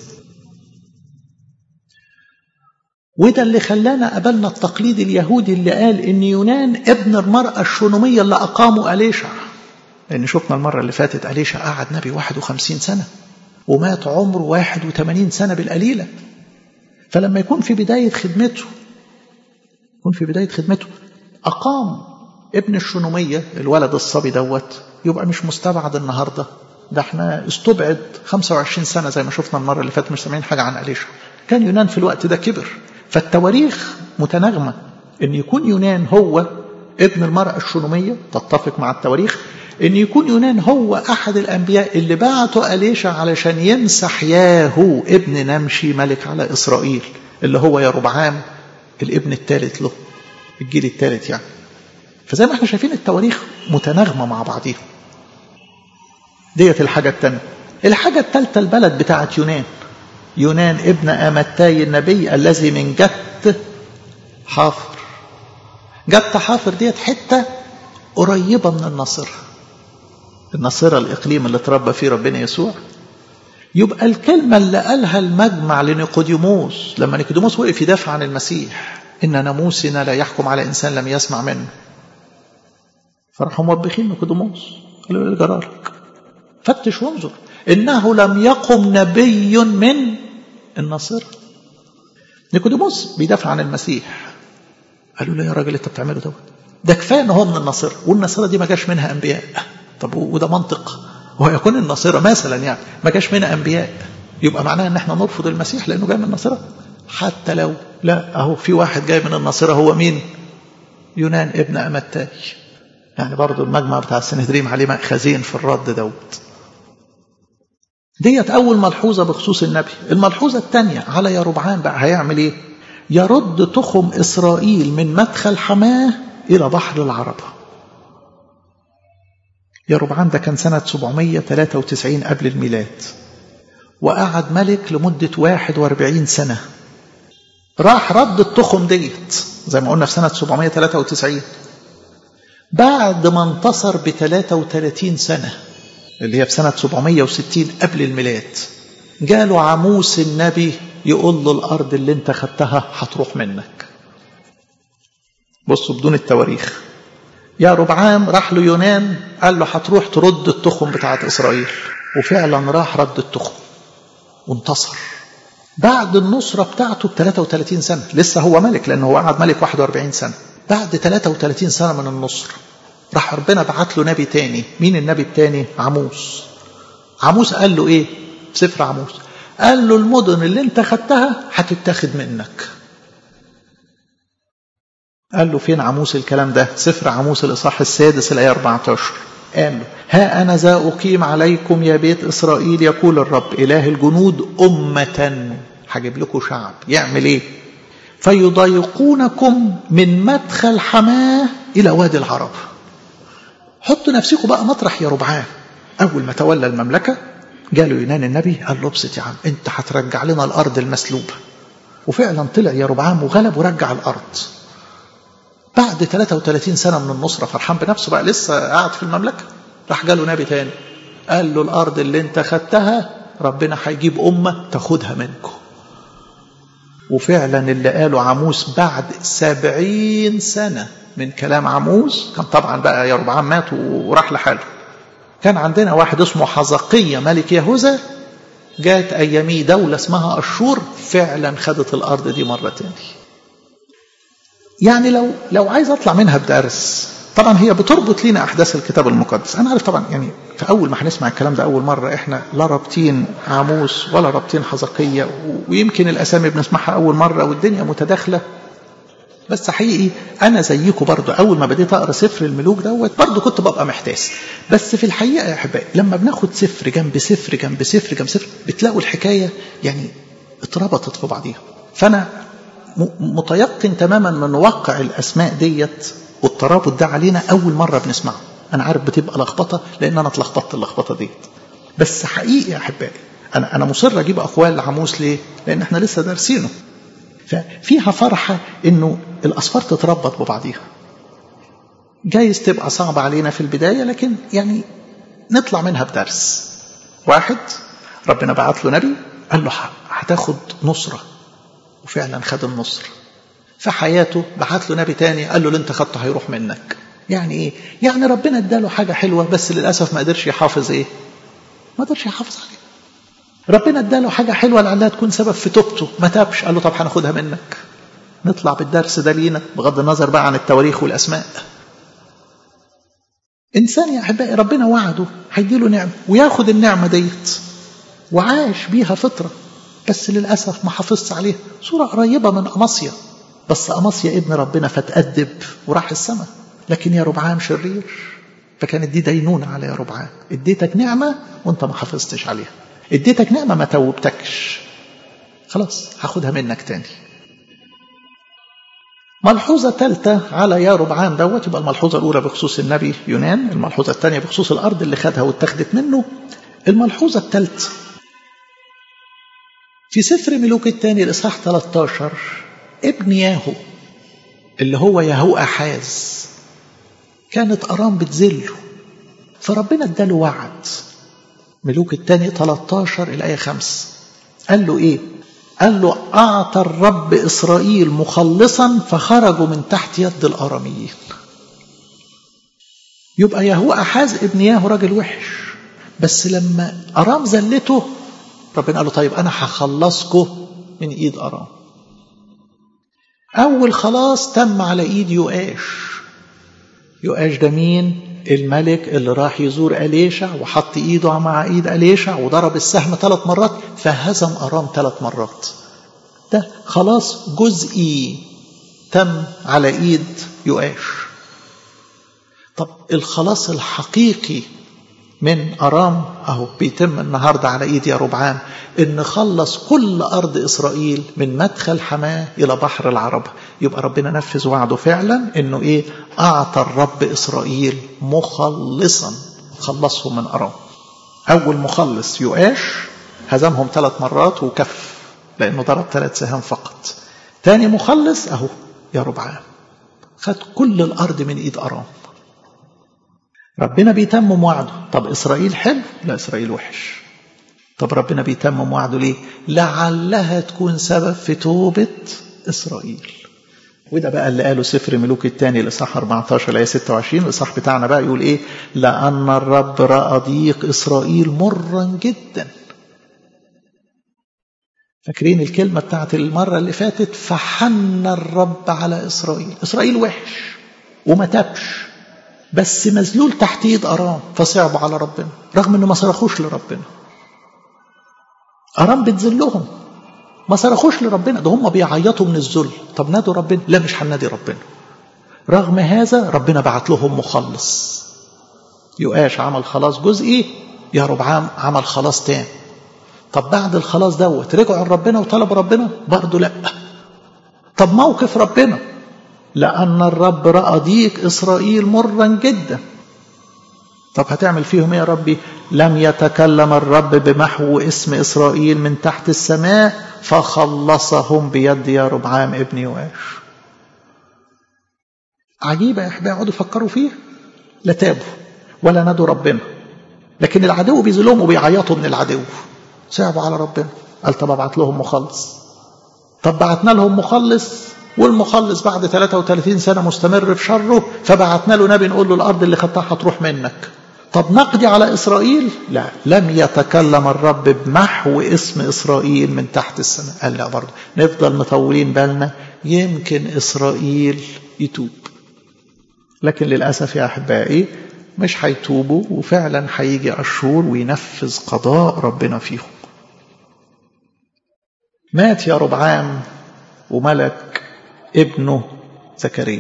وده اللي خلانا قبلنا التقليد اليهودي اللي قال ان يونان ابن المرأة الشونومية اللي أقاموا أليشع لأن شفنا المرة اللي فاتت أليشع قعد نبي 51 سنة ومات عمره 81 سنة بالقليلة فلما يكون في بداية خدمته يكون في بداية خدمته أقام ابن الشونومية الولد الصبي دوت يبقى مش مستبعد النهاردة ده احنا استبعد 25 سنة زي ما شفنا المرة اللي فاتت مش سامعين حاجة عن أليشع كان يونان في الوقت ده كبر فالتواريخ متناغمة ان يكون يونان هو ابن المرأة الشونومية تتفق مع التواريخ ان يكون يونان هو احد الانبياء اللي بعته أليشع علشان يمسح ياهو ابن نمشي ملك على اسرائيل اللي هو يربعام الابن الثالث له الجيل الثالث يعني فزي ما احنا شايفين التواريخ متناغمة مع بعضيها ديت الحاجة الثانية الحاجة الثالثة البلد بتاعت يونان يونان ابن أمتاي النبي الذي من جت حافر جت حافر ديت حتة قريبة من الناصرة الناصرة الإقليم اللي تربى فيه ربنا يسوع يبقى الكلمة اللي قالها المجمع لنيقوديموس لما نيقوديموس وقف يدافع عن المسيح إن ناموسنا لا يحكم على إنسان لم يسمع منه فراحوا موبخين نيقوديموس قالوا له جرالك فتش وانظر إنه لم يقم نبي من الناصرة نيقوديموس بيدافع عن المسيح قالوا له يا راجل انت بتعمله دوت ده كفايه ان هو من الناصره والناصره دي ما جاش منها انبياء طب وده منطق ويكون الناصره مثلا يعني ما جاش منها انبياء يبقى معناها ان احنا نرفض المسيح لانه جاي من الناصره حتى لو لا اهو في واحد جاي من الناصره هو مين يونان ابن امتاي يعني برضه المجمع بتاع السنهدريم عليه مأخذين في الرد دوت ديت أول ملحوظة بخصوص النبي الملحوظة الثانية على يربعان بقى هيعمل إيه يرد تخم إسرائيل من مدخل حماه إلى بحر العربة يربعان ده كان سنة 793 قبل الميلاد وقعد ملك لمدة 41 سنة راح رد التخم ديت زي ما قلنا في سنة 793 بعد ما انتصر ب 33 سنة اللي هي في سنة 760 قبل الميلاد جاله عموس النبي يقول له الأرض اللي انت خدتها هتروح منك بصوا بدون التواريخ يا ربعام راح له يونان قال له هتروح ترد التخم بتاعت إسرائيل وفعلا راح رد التخم وانتصر بعد النصرة بتاعته ب 33 سنة لسه هو ملك لأنه هو قعد ملك 41 سنة بعد 33 سنة من النصر راح ربنا بعت له نبي تاني مين النبي التاني عموس عموس قال له ايه سفر عموس قال له المدن اللي انت خدتها هتتاخد منك قال له فين عموس الكلام ده سفر عموس الإصحاح السادس الآية 14 قال له ها أنا ذا أقيم عليكم يا بيت إسرائيل يقول الرب إله الجنود أمة هجيب لكم شعب يعمل إيه فيضايقونكم من مدخل حماه إلى وادي العرب حطوا نفسكم بقى مطرح يا ربعان أول ما تولى المملكة جاله يونان النبي قال له ابسط يا عم انت هترجع لنا الأرض المسلوبة وفعلا طلع يا ربعان وغلب ورجع الأرض بعد 33 سنة من النصرة فرحان بنفسه بقى لسه قاعد في المملكة راح جاله نبي تاني قال له الأرض اللي انت خدتها ربنا هيجيب أمة تاخدها منكم وفعلا اللي قاله عموس بعد سبعين سنة من كلام عموس كان طبعا بقى يربعام مات وراح لحاله كان عندنا واحد اسمه حزقية ملك يهوذا جات أياميه دولة اسمها أشور فعلا خدت الأرض دي مرة تاني يعني لو لو عايز أطلع منها بدرس طبعا هي بتربط لنا أحداث الكتاب المقدس أنا عارف طبعا يعني في أول ما هنسمع الكلام ده أول مرة إحنا لا رابطين عاموس ولا رابطين حزقية ويمكن الأسامي بنسمعها أول مرة والدنيا متداخلة بس حقيقي انا زيكم برضو اول ما بديت اقرا سفر الملوك دوت برضو كنت ببقى محتاس بس في الحقيقه يا احبائي لما بناخد سفر جنب سفر جنب سفر جنب سفر بتلاقوا الحكايه يعني اتربطت في بعضيها فانا متيقن تماما من واقع الاسماء ديت والترابط ده علينا اول مره بنسمعه انا عارف بتبقى لخبطه لان انا اتلخبطت اللخبطه ديت بس حقيقي يا احبائي انا انا مصر اجيب اقوال عموس ليه لان احنا لسه دارسينه ففيها فرحة انه الاسفار تتربط ببعضيها جايز تبقى صعبة علينا في البداية لكن يعني نطلع منها بدرس واحد ربنا بعت له نبي قال له هتاخد نصرة وفعلا خد النصر في حياته بعت له نبي تاني قال له اللي انت خدته هيروح منك يعني ايه يعني ربنا اداله حاجة حلوة بس للأسف ما قدرش يحافظ ايه ما قدرش يحافظ عليها ربنا اداله حاجة حلوة لعلها تكون سبب في توبته ما تابش قال له طب هناخدها منك نطلع بالدرس ده لينا بغض النظر بقى عن التواريخ والأسماء إنسان يا أحبائي ربنا وعده هيديله نعمة وياخد النعمة ديت وعاش بيها فطرة بس للأسف ما حافظش عليها صورة قريبة من أمصيا بس أمصيا ابن ربنا فتأدب وراح السماء لكن يا ربعام شرير فكانت دي دينونة على يا ربعام اديتك نعمة وانت ما حافظتش عليها اديتك نعمة ما توبتكش خلاص هاخدها منك تاني ملحوظة ثالثة على يا ربعان دوت يبقى الملحوظة الأولى بخصوص النبي يونان الملحوظة الثانية بخصوص الأرض اللي خدها واتخذت منه الملحوظة الثالثة في سفر ملوك الثاني الإصحاح 13 ابن ياهو اللي هو يهو أحاز كانت أرام بتذله فربنا اداله وعد ملوك الثاني 13 الآية 5 قال له إيه قال له أعطى الرب إسرائيل مخلصا فخرجوا من تحت يد الآراميين يبقى يهو أحاز ابن ياهو راجل وحش بس لما أرام زلته ربنا قال له طيب أنا هخلصكم من إيد أرام أول خلاص تم على إيد يؤاش يؤاش ده مين الملك اللي راح يزور أليشع وحط إيده مع إيد أليشع وضرب السهم ثلاث مرات فهزم أرام ثلاث مرات ده خلاص جزئي تم على إيد يؤاش طب الخلاص الحقيقي من أرام أهو بيتم النهاردة على إيد يا ربعام إن خلص كل أرض إسرائيل من مدخل حماه إلى بحر العرب يبقى ربنا نفذ وعده فعلا إنه إيه أعطى الرب إسرائيل مخلصا خلصهم من أرام أول مخلص يؤاش هزمهم ثلاث مرات وكف لأنه ضرب ثلاث سهام فقط تاني مخلص أهو يا ربعام خد كل الأرض من إيد أرام ربنا بيتمم وعده طب إسرائيل حلو لا إسرائيل وحش طب ربنا بيتمم وعده ليه لعلها تكون سبب في توبة إسرائيل وده بقى اللي قاله سفر ملوك الثاني الإصحاح 14 الآية 26 الإصحاح بتاعنا بقى يقول إيه لأن الرب رأى ضيق إسرائيل مرا جدا فاكرين الكلمة بتاعت المرة اللي فاتت فحن الرب على إسرائيل إسرائيل وحش وما تابش بس مذلول تحت ايد ارام فصعبوا على ربنا رغم انه ما صرخوش لربنا ارام بتذلهم ما صرخوش لربنا ده هم بيعيطوا من الذل طب نادوا ربنا لا مش هنادي ربنا رغم هذا ربنا بعت لهم مخلص يؤاش عمل خلاص جزئي يا ربعام عمل خلاص تام طب بعد الخلاص دوت رجعوا لربنا وطلبوا ربنا برضه لا طب موقف ربنا لأن الرب رأى ضيق إسرائيل مرا جدا طب هتعمل فيهم ايه يا ربي لم يتكلم الرب بمحو اسم إسرائيل من تحت السماء فخلصهم بيد يا ربعام ابن يواش عجيبة يا أحباب يقعدوا يفكروا فيها لا تابوا ولا نادوا ربنا لكن العدو بيذلهم وبيعيطوا من العدو صعبوا على ربنا قال طب ابعت لهم مخلص طب بعتنا لهم مخلص والمخلص بعد 33 سنة مستمر في شره فبعتنا له نبي نقول له الأرض اللي خدتها هتروح منك طب نقضي على إسرائيل لا لم يتكلم الرب بمحو اسم إسرائيل من تحت السماء قال لا برضه نفضل مطولين بالنا يمكن إسرائيل يتوب لكن للأسف يا أحبائي مش هيتوبوا وفعلا هيجي أشور وينفذ قضاء ربنا فيهم مات يا ربعام وملك ابنه زكريا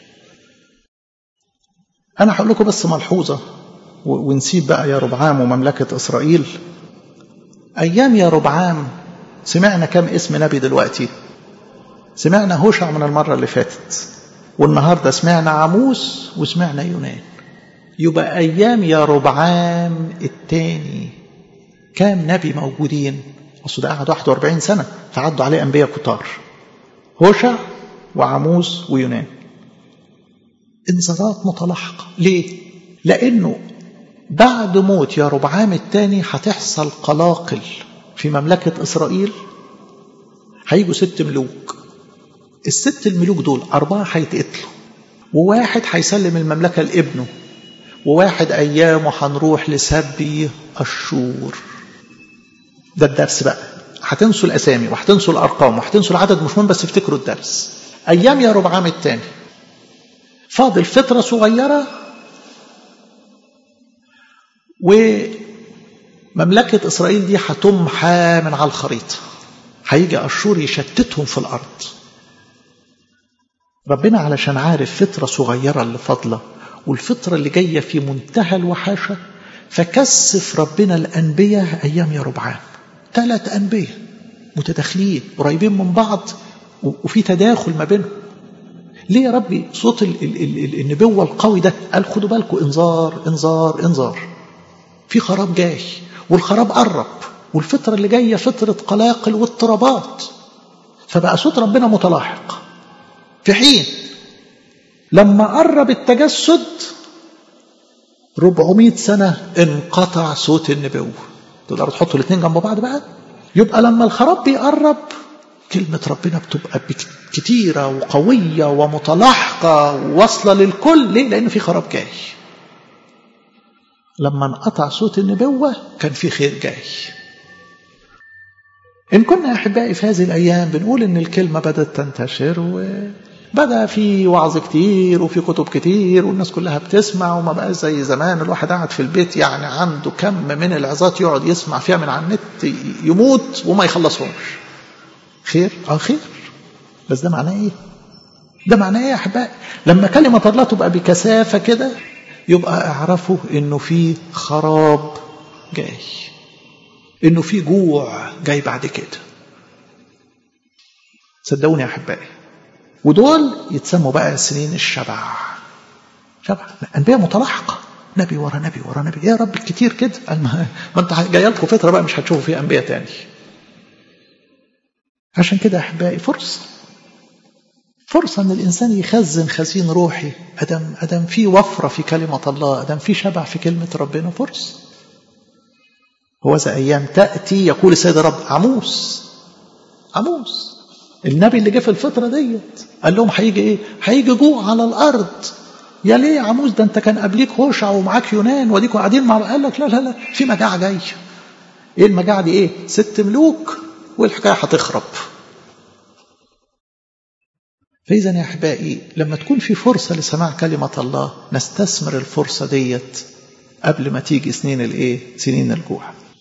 أنا هقول لكم بس ملحوظة ونسيب بقى يا ربعام ومملكة إسرائيل أيام يا ربعام سمعنا كم اسم نبي دلوقتي سمعنا هوشع من المرة اللي فاتت والنهاردة سمعنا عموس وسمعنا يونان يبقى أيام يا ربعام التاني كام نبي موجودين أصل ده قعد 41 سنة فعدوا عليه أنبياء كتار هوشع وعموس ويونان انذارات متلاحقة ليه؟ لأنه بعد موت يا ربعام الثاني هتحصل قلاقل في مملكة إسرائيل هيجوا ست ملوك الست الملوك دول أربعة هيتقتلوا وواحد هيسلم المملكة لابنه وواحد أيامه هنروح لسبي الشور ده الدرس بقى هتنسوا الأسامي وهتنسوا الأرقام وهتنسوا العدد مش مهم بس افتكروا الدرس أيام يا ربعام الثاني فاضل فترة صغيرة ومملكة إسرائيل دي هتمحى من على الخريطة هيجي أشور يشتتهم في الأرض ربنا علشان عارف فترة صغيرة اللي فاضلة والفترة اللي جاية في منتهى الوحاشة فكثف ربنا الأنبياء أيام يا ربعان ثلاث أنبياء متداخلين قريبين من بعض وفي تداخل ما بينهم ليه يا ربي صوت ال ال ال النبوة القوي ده قال خدوا بالكم انذار انذار انذار في خراب جاي والخراب قرب والفترة اللي جاية فترة قلاقل واضطرابات فبقى صوت ربنا متلاحق في حين لما قرب التجسد 400 سنة انقطع صوت النبوة تقدروا تحطوا الاثنين جنب بعض بقى يبقى لما الخراب بيقرب كلمة ربنا بتبقى كتيرة وقوية ومتلاحقة وواصلة للكل ليه؟ لأن في خراب جاي لما انقطع صوت النبوة كان في خير جاي إن كنا أحبائي في هذه الأيام بنقول إن الكلمة بدأت تنتشر وبدأ في وعظ كتير وفي كتب كتير والناس كلها بتسمع وما بقى زي زمان الواحد قاعد في البيت يعني عنده كم من العظات يقعد يسمع فيها من على النت يموت وما يخلصهمش خير اه خير بس ده معناه ايه ده معناه ايه يا احبائي لما كلمه الله تبقى بكثافه كده يبقى اعرفوا انه في خراب جاي انه في جوع جاي بعد كده صدقوني يا احبائي ودول يتسموا بقى سنين الشبع شبع انبياء متلاحقه نبي ورا نبي ورا نبي يا رب كتير كده ما انت جايه لكم فتره بقى مش هتشوفوا فيها انبياء تاني عشان كده احبائي فرصه فرصه ان الانسان يخزن خزين روحي ادم ادم في وفره في كلمه الله ادم في شبع في كلمه ربنا فرصه هو ذا ايام تاتي يقول السيد رب عموس عموس النبي اللي جه في الفتره ديت قال لهم هيجي ايه هيجي جوع على الارض يا ليه يا عموس ده انت كان قبليك هوشع ومعاك يونان وديكوا قاعدين مع قال لك لا لا لا في مجاعه جايه ايه المجاعه دي ايه ست ملوك والحكايه هتخرب فإذا يا أحبائي لما تكون في فرصة لسماع كلمة الله نستثمر الفرصة ديت قبل ما تيجي سنين الإيه؟ سنين الجوع.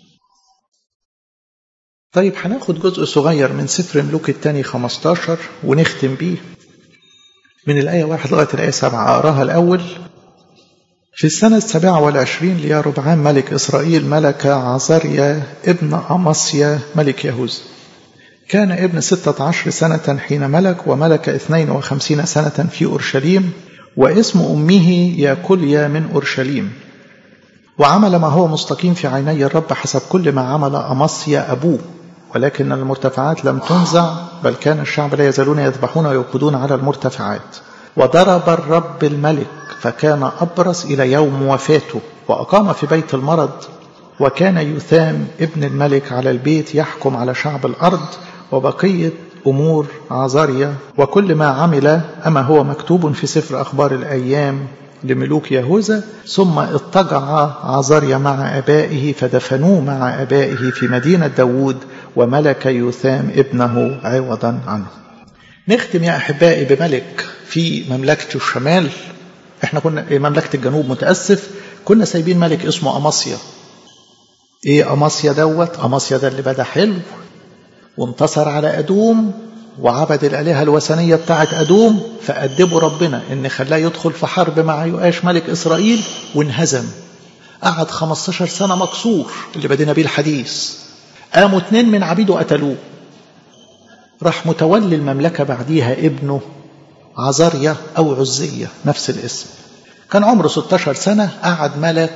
طيب هناخد جزء صغير من سفر ملوك الثاني 15 ونختم بيه من الآية واحد لغاية الآية سبعة أقراها الأول في السنة السابعة والعشرين ليربعام ملك إسرائيل ملك عزريا ابن أمصيا ملك يهوذا كان ابن ستة عشر سنة حين ملك وملك اثنين وخمسين سنة في أورشليم واسم أمه ياكليا من أورشليم وعمل ما هو مستقيم في عيني الرب حسب كل ما عمل أمصيا أبوه ولكن المرتفعات لم تنزع بل كان الشعب لا يزالون يذبحون ويوقدون على المرتفعات وضرب الرب الملك فكان أبرص إلى يوم وفاته وأقام في بيت المرض وكان يثام ابن الملك على البيت يحكم على شعب الأرض وبقية أمور عزاريا وكل ما عمل أما هو مكتوب في سفر أخبار الأيام لملوك يهوذا ثم اضطجع عزاريا مع أبائه فدفنوه مع أبائه في مدينة داوود وملك يثام ابنه عوضا عنه نختم يا أحبائي بملك في مملكة الشمال احنا كنا مملكة الجنوب متأسف كنا سايبين ملك اسمه أماسيا ايه أماسيا دوت أماسيا ده اللي بدا حلو وانتصر على أدوم وعبد الآلهة الوثنية بتاعت أدوم فأدبوا ربنا إن خلاه يدخل في حرب مع يؤاش ملك إسرائيل وانهزم قعد 15 سنة مكسور اللي بدينا بيه الحديث قاموا اتنين من عبيده قتلوه راح متولي المملكة بعديها ابنه عزاريا أو عزية نفس الاسم كان عمره 16 سنة قعد ملك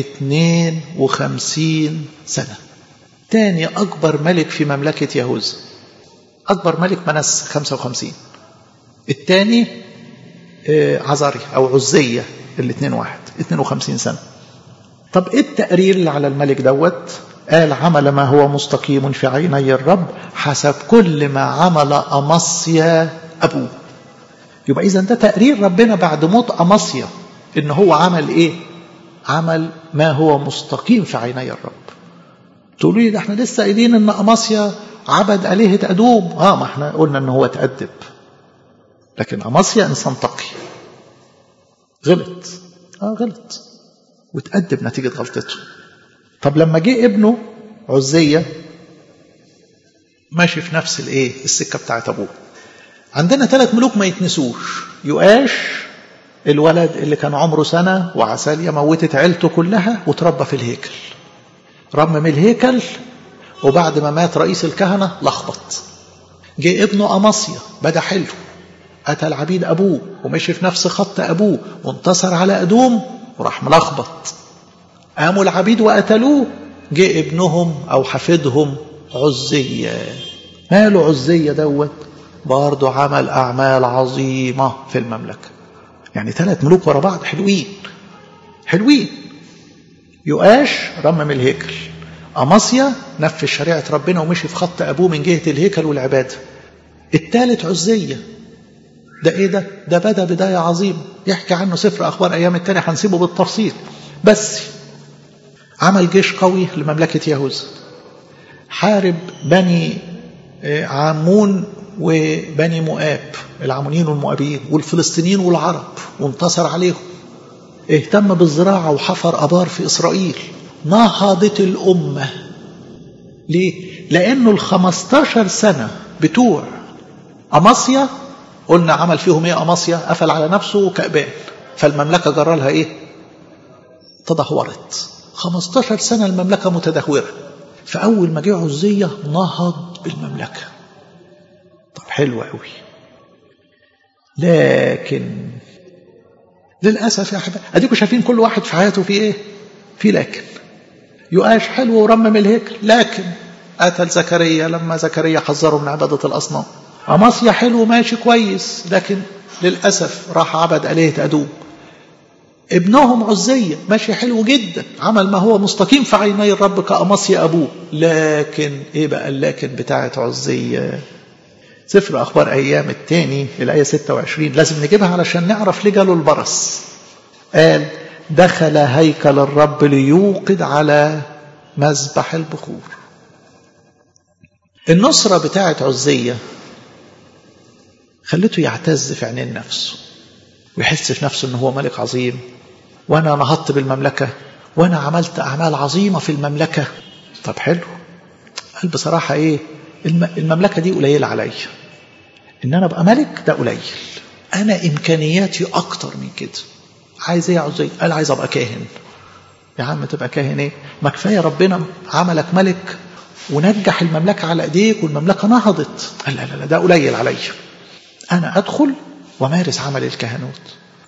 52 سنة تاني أكبر ملك في مملكة يهوذا أكبر ملك منس 55 الثاني عزاري أو عزية الاثنين واحد 52 سنة طب إيه التقرير اللي على الملك دوت قال عمل ما هو مستقيم في عيني الرب حسب كل ما عمل أمصيا أبوه يبقى إذا ده تقرير ربنا بعد موت أمصيا إن هو عمل إيه عمل ما هو مستقيم في عيني الرب تقولوا لي ده احنا لسه قايلين ان اماسيا عبد آلهة أدوم اه ما احنا قلنا ان هو تأدب لكن اماسيا انسان تقي غلط اه غلط وتأدب نتيجة غلطته طب لما جه ابنه عزية ماشي في نفس الايه السكة بتاعت ابوه عندنا ثلاث ملوك ما يتنسوش يؤاش الولد اللي كان عمره سنة وعسالية موتت عيلته كلها وتربى في الهيكل رمم الهيكل وبعد ما مات رئيس الكهنة لخبط جه ابنه أماسيا بدا حلو قتل عبيد أبوه ومشي في نفس خط أبوه وانتصر على أدوم وراح ملخبط قاموا العبيد وقتلوه جه ابنهم أو حفيدهم عزية ماله عزية دوت برضه عمل أعمال عظيمة في المملكة يعني ثلاث ملوك ورا بعض حلوين حلوين يؤاش رمم الهيكل أماسيا نفذ شريعة ربنا ومشي في خط أبوه من جهة الهيكل والعبادة الثالث عزية ده إيه ده؟ ده بدأ بداية عظيمة يحكي عنه سفر أخبار أيام التانية هنسيبه بالتفصيل بس عمل جيش قوي لمملكة يهوذا حارب بني عامون وبني مؤاب العامونيين والمؤابيين والفلسطينيين والعرب وانتصر عليهم اهتم بالزراعة وحفر أبار في إسرائيل نهضت الأمة ليه؟ لأنه الخمستاشر سنة بتوع أماسيا قلنا عمل فيهم ايه أماسيا قفل على نفسه كأبان فالمملكة جرى لها ايه تدهورت 15 سنة المملكة متدهورة فأول ما جه عزية نهض بالمملكة طب حلو قوي لكن للأسف يا أحباب أديكم شايفين كل واحد في حياته في إيه في لكن يؤاش حلو ورمم الهيكل لكن قتل زكريا لما زكريا حذره من عبادة الأصنام أماسيا حلو ماشي كويس لكن للأسف راح عبد آلهة أدوم ابنهم عزية ماشي حلو جدا عمل ما هو مستقيم في عيني الرب كأماسيا أبوه لكن إيه بقى اللكن بتاعت عزية سفر أخبار أيام الثاني الآية 26 لازم نجيبها علشان نعرف ليه جاله البرص قال دخل هيكل الرب ليوقد على مذبح البخور النصرة بتاعت عزية خلته يعتز في عينين نفسه ويحس في نفسه ان هو ملك عظيم وانا نهضت بالمملكة وانا عملت اعمال عظيمة في المملكة طب حلو قال بصراحة ايه المملكة دي قليلة عليا ان انا ابقى ملك ده قليل انا امكانياتي اكتر من كده عايز ايه يا عزيز قال عايز ابقى كاهن يا عم تبقى كاهن ايه ما كفايه ربنا عملك ملك ونجح المملكه على ايديك والمملكه نهضت قال لا لا لا ده قليل عليا انا ادخل ومارس عمل الكهنوت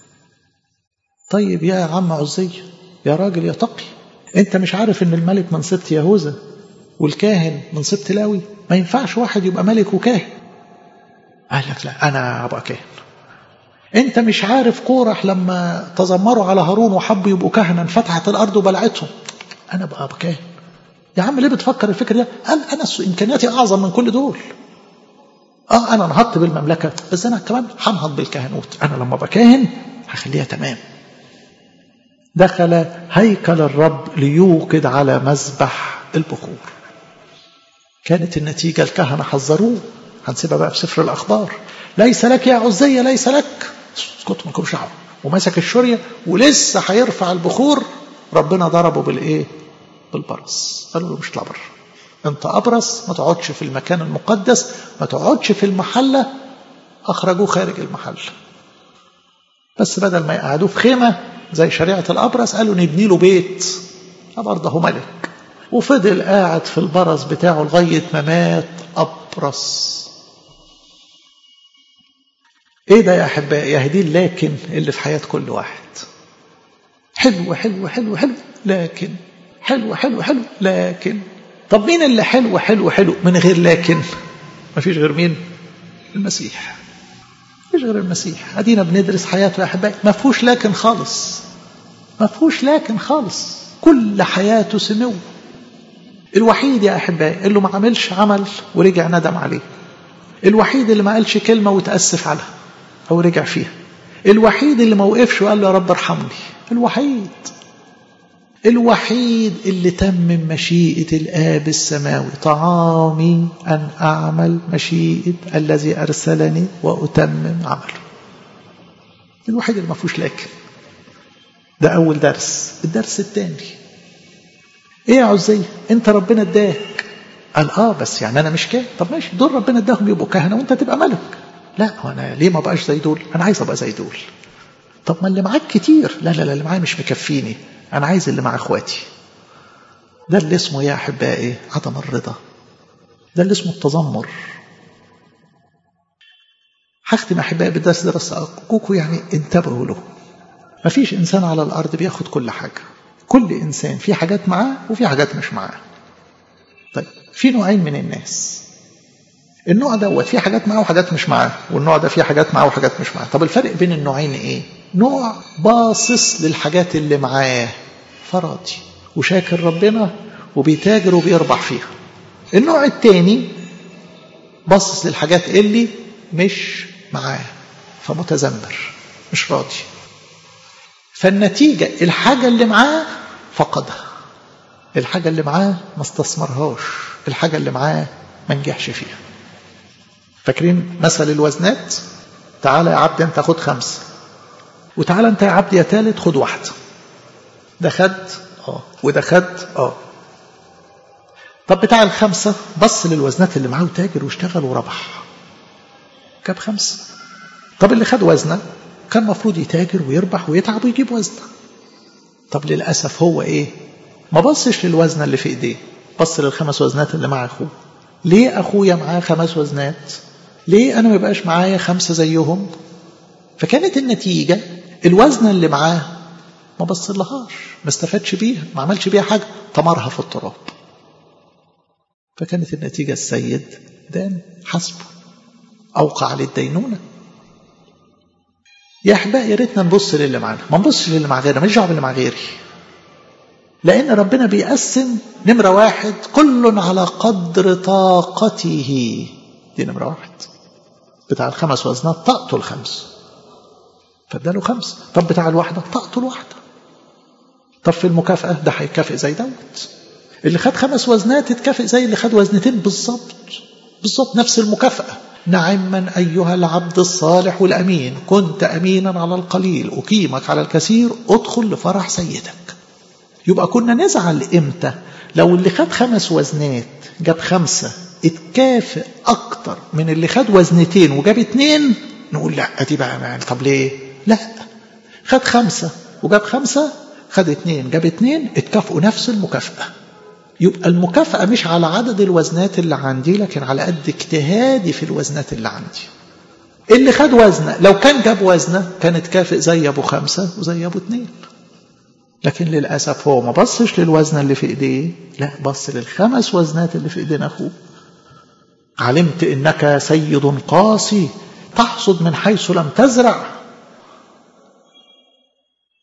طيب يا عم عزية يا راجل يا تقي انت مش عارف ان الملك من سبط يهوذا والكاهن من سبط لاوي ما ينفعش واحد يبقى ملك وكاهن قال لك لا انا ابقى كاهن انت مش عارف كورح لما تذمروا على هارون وحبوا يبقوا كهنة انفتحت الارض وبلعتهم انا بقى كاهن يا عم ليه بتفكر الفكر ده قال انا امكانياتي اعظم من كل دول اه انا نهضت بالمملكه بس انا كمان هنهض بالكهنوت انا لما بكاهن هخليها تمام دخل هيكل الرب ليوقد على مذبح البخور كانت النتيجة الكهنة حذروه هنسيبها بقى في سفر الأخبار ليس لك يا عزية ليس لك اسكتوا ما دعوه ومسك الشرية ولسه هيرفع البخور ربنا ضربه بالايه؟ بالبرص قالوا له مش لبر انت ابرص ما تقعدش في المكان المقدس ما تقعدش في المحله اخرجوه خارج المحل بس بدل ما يقعدوه في خيمه زي شريعه الابرص قالوا نبني له بيت برضه ملك وفضل قاعد في البرص بتاعه لغايه ما مات ابرص ايه ده يا احبائي يا دي اللكن اللي في حياه كل واحد حلو حلو حلو حلو لكن حلو حلو حلو لكن طب مين اللي حلو حلو حلو من غير لكن ما فيش غير مين المسيح مفيش غير المسيح ادينا بندرس حياته يا احبائي ما فيهوش لكن خالص ما فيهوش لكن خالص كل حياته سمو الوحيد يا احبائي اللي ما عملش عمل ورجع ندم عليه الوحيد اللي ما قالش كلمه وتاسف عليها او رجع فيها الوحيد اللي ما وقفش وقال له يا رب ارحمني الوحيد الوحيد اللي تمم مشيئة الآب السماوي طعامي أن أعمل مشيئة الذي أرسلني وأتمم عمله الوحيد اللي ما فيهوش لكن ده أول درس الدرس الثاني إيه يا عزية أنت ربنا اداك قال آه بس يعني أنا مش كاهن طب ماشي دول ربنا اداهم يبقوا كهنة وأنت تبقى ملك لا هو أنا ليه ما بقاش زي دول أنا عايز أبقى زي دول طب ما اللي معاك كتير لا لا لا اللي معايا مش مكفيني أنا عايز اللي مع إخواتي ده اللي اسمه يا أحبائي عدم الرضا ده اللي اسمه التذمر هختم أحبائي بالدرس ده بس أرجوكوا يعني انتبهوا له مفيش إنسان على الأرض بياخد كل حاجة كل إنسان في حاجات معاه وفي حاجات مش معاه طيب في نوعين من الناس النوع دوت في حاجات معاه وحاجات مش معاه والنوع ده فيه حاجات معاه وحاجات مش معاه طب الفرق بين النوعين ايه نوع باصص للحاجات اللي معاه فراضي وشاكر ربنا وبيتاجر وبيربح فيها النوع التاني باصص للحاجات اللي مش معاه فمتذمر مش راضي فالنتيجة الحاجة اللي معاه فقدها الحاجة اللي معاه ما استثمرهاش الحاجة اللي معاه ما نجحش فيها فاكرين مثل الوزنات تعالى يا عبد انت خد خمسة وتعالى انت يا عبد يا تالت خد واحدة ده خد اه وده خد اه طب بتاع الخمسة بص للوزنات اللي معاه وتاجر واشتغل وربح جاب خمسة طب اللي خد وزنة كان المفروض يتاجر ويربح ويتعب ويجيب وزنة طب للأسف هو ايه ما بصش للوزنة اللي في ايديه بص للخمس وزنات اللي مع اخوه ليه اخويا معاه خمس وزنات ليه انا ما يبقاش معايا خمسة زيهم فكانت النتيجة الوزنة اللي معاه ما بصلهاش ما استفادش بيها ما عملش بيها حاجة طمرها في التراب فكانت النتيجة السيد دان حسبه أوقع عليه الدينونة يا أحبائي يا ريتنا نبص للي معانا ما نبصش للي مع غيرنا ماليش دعوة باللي مع غيري لأن ربنا بيقسم نمرة واحد كل على قدر طاقته دي نمرة واحد بتاع الخمس وزنات طاقته الخمس فاداله خمسة طب بتاع الواحدة طاقته الواحدة طب في المكافأة ده هيكافئ زي دوت اللي خد خمس وزنات اتكافئ زي اللي خد وزنتين بالظبط بالظبط نفس المكافأة نعما أيها العبد الصالح والأمين كنت أمينا على القليل أقيمك على الكثير ادخل لفرح سيدك يبقى كنا نزعل إمتى لو اللي خد خمس وزنات جاب خمسة اتكافئ أكتر من اللي خد وزنتين وجاب اتنين نقول لا دي بقى يعني طب ليه لا خد خمسة وجاب خمسة خد اتنين جاب اتنين اتكافئوا نفس المكافأة يبقى المكافأة مش على عدد الوزنات اللي عندي لكن على قد اجتهادي في الوزنات اللي عندي اللي خد وزنة لو كان جاب وزنة كانت كافئ زي أبو خمسة وزي أبو اتنين لكن للأسف هو ما بصش للوزنة اللي في إيديه لا بص للخمس وزنات اللي في إيدين أخوه علمت إنك سيد قاسي تحصد من حيث لم تزرع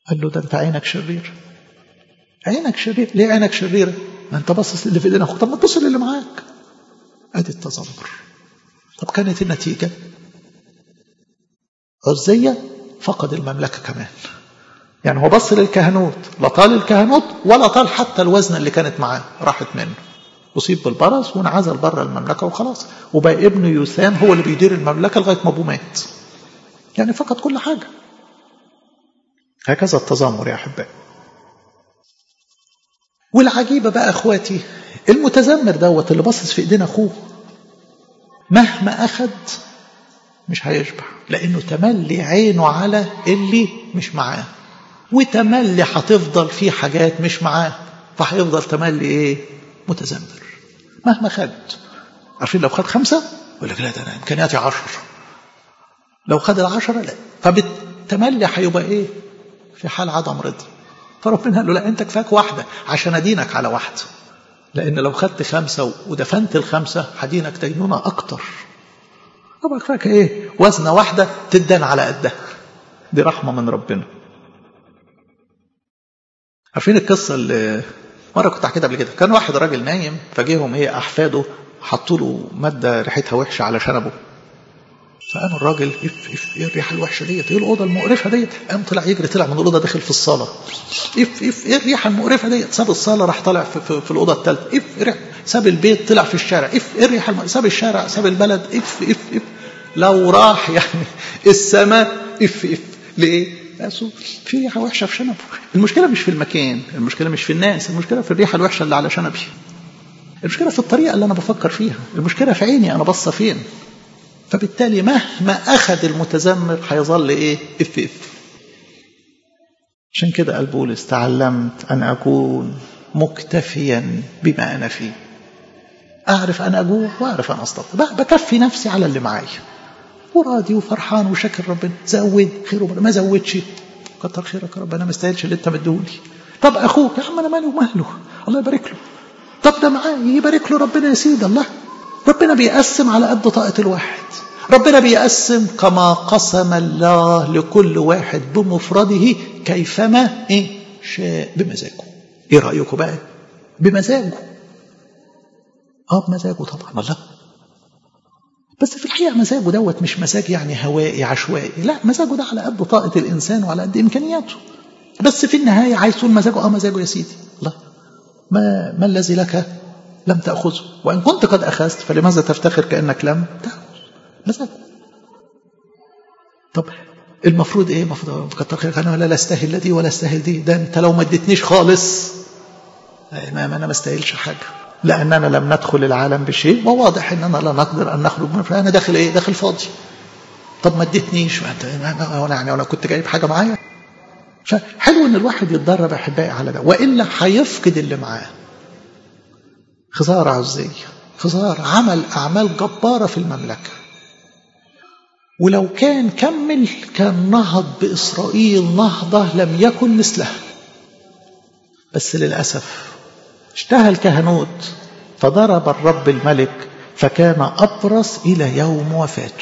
قال له ده انت عينك شرير عينك شرير ليه عينك شريره ما انت باصص اللي في ايدين اخوك طب ما تبص للي معاك ادي التذمر طب كانت النتيجه عزيه فقد المملكه كمان يعني هو بص للكهنوت لا طال الكهنوت ولا طال حتى الوزن اللي كانت معاه راحت منه أصيب بالبرص وانعزل بره المملكة وخلاص وبقى ابنه يوسام هو اللي بيدير المملكة لغاية ما أبوه مات يعني فقد كل حاجة هكذا التذمر يا أحبائي والعجيبة بقى أخواتي المتذمر دوت اللي باصص في إيدين أخوه مهما أخد مش هيشبع لأنه تملي عينه على اللي مش معاه وتملي هتفضل في حاجات مش معاه فهيفضل تملي ايه متذمر مهما خد عارفين لو خد خمسة يقول لك لا ده انا امكانياتي عشر لو خد العشرة لا فبالتملي هيبقى ايه في حال عدم رضا فربنا قال له لا انت كفاك واحدة عشان ادينك على واحدة لان لو خدت خمسة ودفنت الخمسة هدينك دينونة اكتر طبعا كفاك ايه وزنة واحدة تدان على قدها دي رحمة من ربنا عارفين القصة اللي مرة كنت أحكيها قبل كده كان واحد راجل نايم فجيهم إيه أحفاده حطوا له مادة ريحتها وحشة على شنبه فقام الراجل اف اف ايه الريحه الوحشه ديت ايه الاوضه المقرفه ديت قام طلع يجري طلع من الاوضه داخل في الصاله اف اف ايه الريحه المقرفه ديت ساب الصاله راح طالع في, في, في الاوضه الثالثه اف ريح ساب البيت طلع في الشارع اف ايه الريحه الم... ساب الشارع ساب البلد اف اف اف لو راح يعني السماء اف اف ليه؟ في ريحه وحشه في شنبه المشكله مش في المكان المشكله مش في الناس المشكله في الريحه الوحشه اللي على شنبي المشكله في الطريقه اللي انا بفكر فيها المشكله في عيني انا باصه فين فبالتالي مهما اخذ المتذمر هيظل ايه اف اف عشان كده قال بولس تعلمت ان اكون مكتفيا بما انا فيه اعرف ان اجوع واعرف ان استطيع بكفي نفسي على اللي معايا وراضي وفرحان وشاكر ربنا زود خيره ما زودش كتر خيرك يا رب انا ما استاهلش اللي انت مديهولي طب اخوك يا عم انا مالي وماله الله يبارك له طب ده معاه يبارك له ربنا يا سيدي الله ربنا بيقسم على قد طاقة الواحد ربنا بيقسم كما قسم الله لكل واحد بمفرده كيفما ايه شاء بمزاجه ايه رأيكم بقى بمزاجه اه بمزاجه طبعا الله بس في الحقيقة مزاجه دوت مش مزاج يعني هوائي عشوائي لا مزاجه ده على قد طاقة الإنسان وعلى قد إمكانياته بس في النهاية عايز تقول مزاجه اه مزاجه يا سيدي الله ما, ما الذي لك لم تأخذه وإن كنت قد أخذت فلماذا تفتخر كأنك لم تأخذ مزاجه طب المفروض ايه المفروض كتر خيرك انا لا استاهل دي ولا استاهل دي ده انت لو ما اديتنيش خالص ما انا ما استاهلش حاجه لاننا لم ندخل العالم بشيء وواضح اننا لا نقدر ان نخرج منه فانا داخل ايه داخل فاضي طب ما اديتنيش انا يعني انا كنت جايب حاجه معايا فحلو ان الواحد يتدرب احبائي على ده والا هيفقد اللي معاه خساره عزيه خساره عمل اعمال جباره في المملكه ولو كان كمل كان نهض بإسرائيل نهضة لم يكن مثلها بس للأسف اشتهى الكهنوت فضرب الرب الملك فكان أبرص إلى يوم وفاته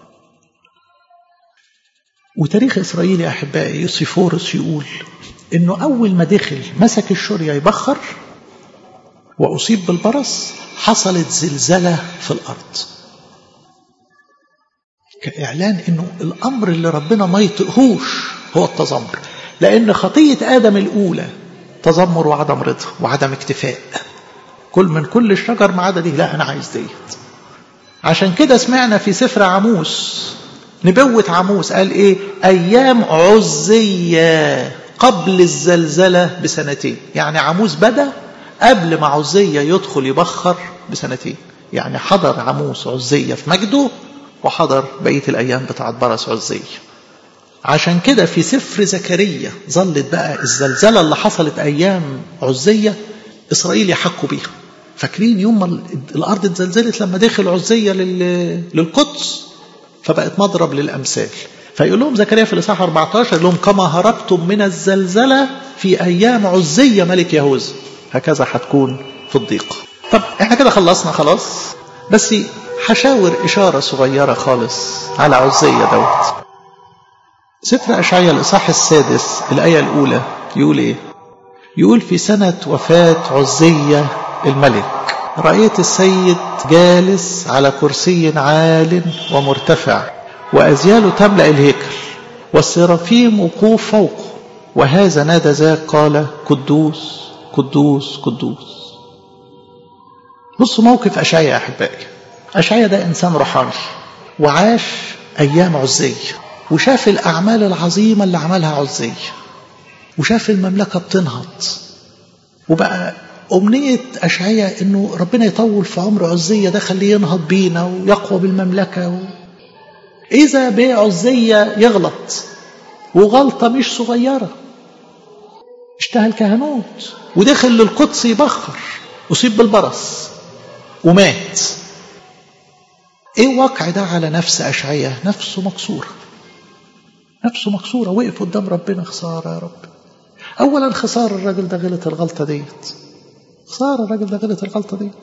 وتاريخ إسرائيل يا أحبائي يوسيفورس يقول إنه أول ما دخل مسك الشرية يبخر وأصيب بالبرص حصلت زلزلة في الأرض كإعلان إنه الأمر اللي ربنا ما يطيقهوش هو التذمر لأن خطية آدم الأولى تذمر وعدم رضا وعدم اكتفاء كل من كل الشجر ما عدا دي لا أنا عايز ديت عشان كده سمعنا في سفر عموس نبوة عموس قال إيه أيام عزية قبل الزلزلة بسنتين يعني عموس بدأ قبل ما عزية يدخل يبخر بسنتين يعني حضر عموس عزية في مجده وحضر بقية الأيام بتاعت برس عزية عشان كده في سفر زكريا ظلت بقى الزلزلة اللي حصلت أيام عزية إسرائيل يحكوا بيها فاكرين يوم ما الأرض اتزلزلت لما دخل عزية للقدس فبقت مضرب للأمثال فيقول لهم زكريا في الإصحاح 14 يقول لهم كما هربتم من الزلزلة في أيام عزية ملك يهوذا هكذا هتكون في الضيق طب احنا كده خلصنا خلاص بس هشاور إشارة صغيرة خالص على عزية دوت سفر أشعيا الإصحاح السادس الآية الأولى يقول إيه؟ يقول في سنة وفاة عزية الملك رأيت السيد جالس على كرسي عال ومرتفع وأزياله تملأ الهيكل والسرافيم وقوف فوقه وهذا نادى ذاك قال قدوس قدوس قدوس بصوا موقف أشعيا يا أحبائي أشعيا ده إنسان روحاني وعاش أيام عزية وشاف الأعمال العظيمة اللي عملها عزية وشاف المملكة بتنهض وبقى أمنية أشعية إنه ربنا يطول في عمر عزية ده خليه ينهض بينا ويقوى بالمملكة و... إذا بعزية يغلط وغلطة مش صغيرة اشتهى الكهنوت ودخل للقدس يبخر أصيب بالبرص ومات ايه واقع ده على نفس أشعية نفسه مكسورة نفسه مكسورة وقف قدام ربنا خسارة يا رب أولا خسارة الراجل ده غلط الغلطة ديت خسارة الراجل ده غلط الغلطة ديت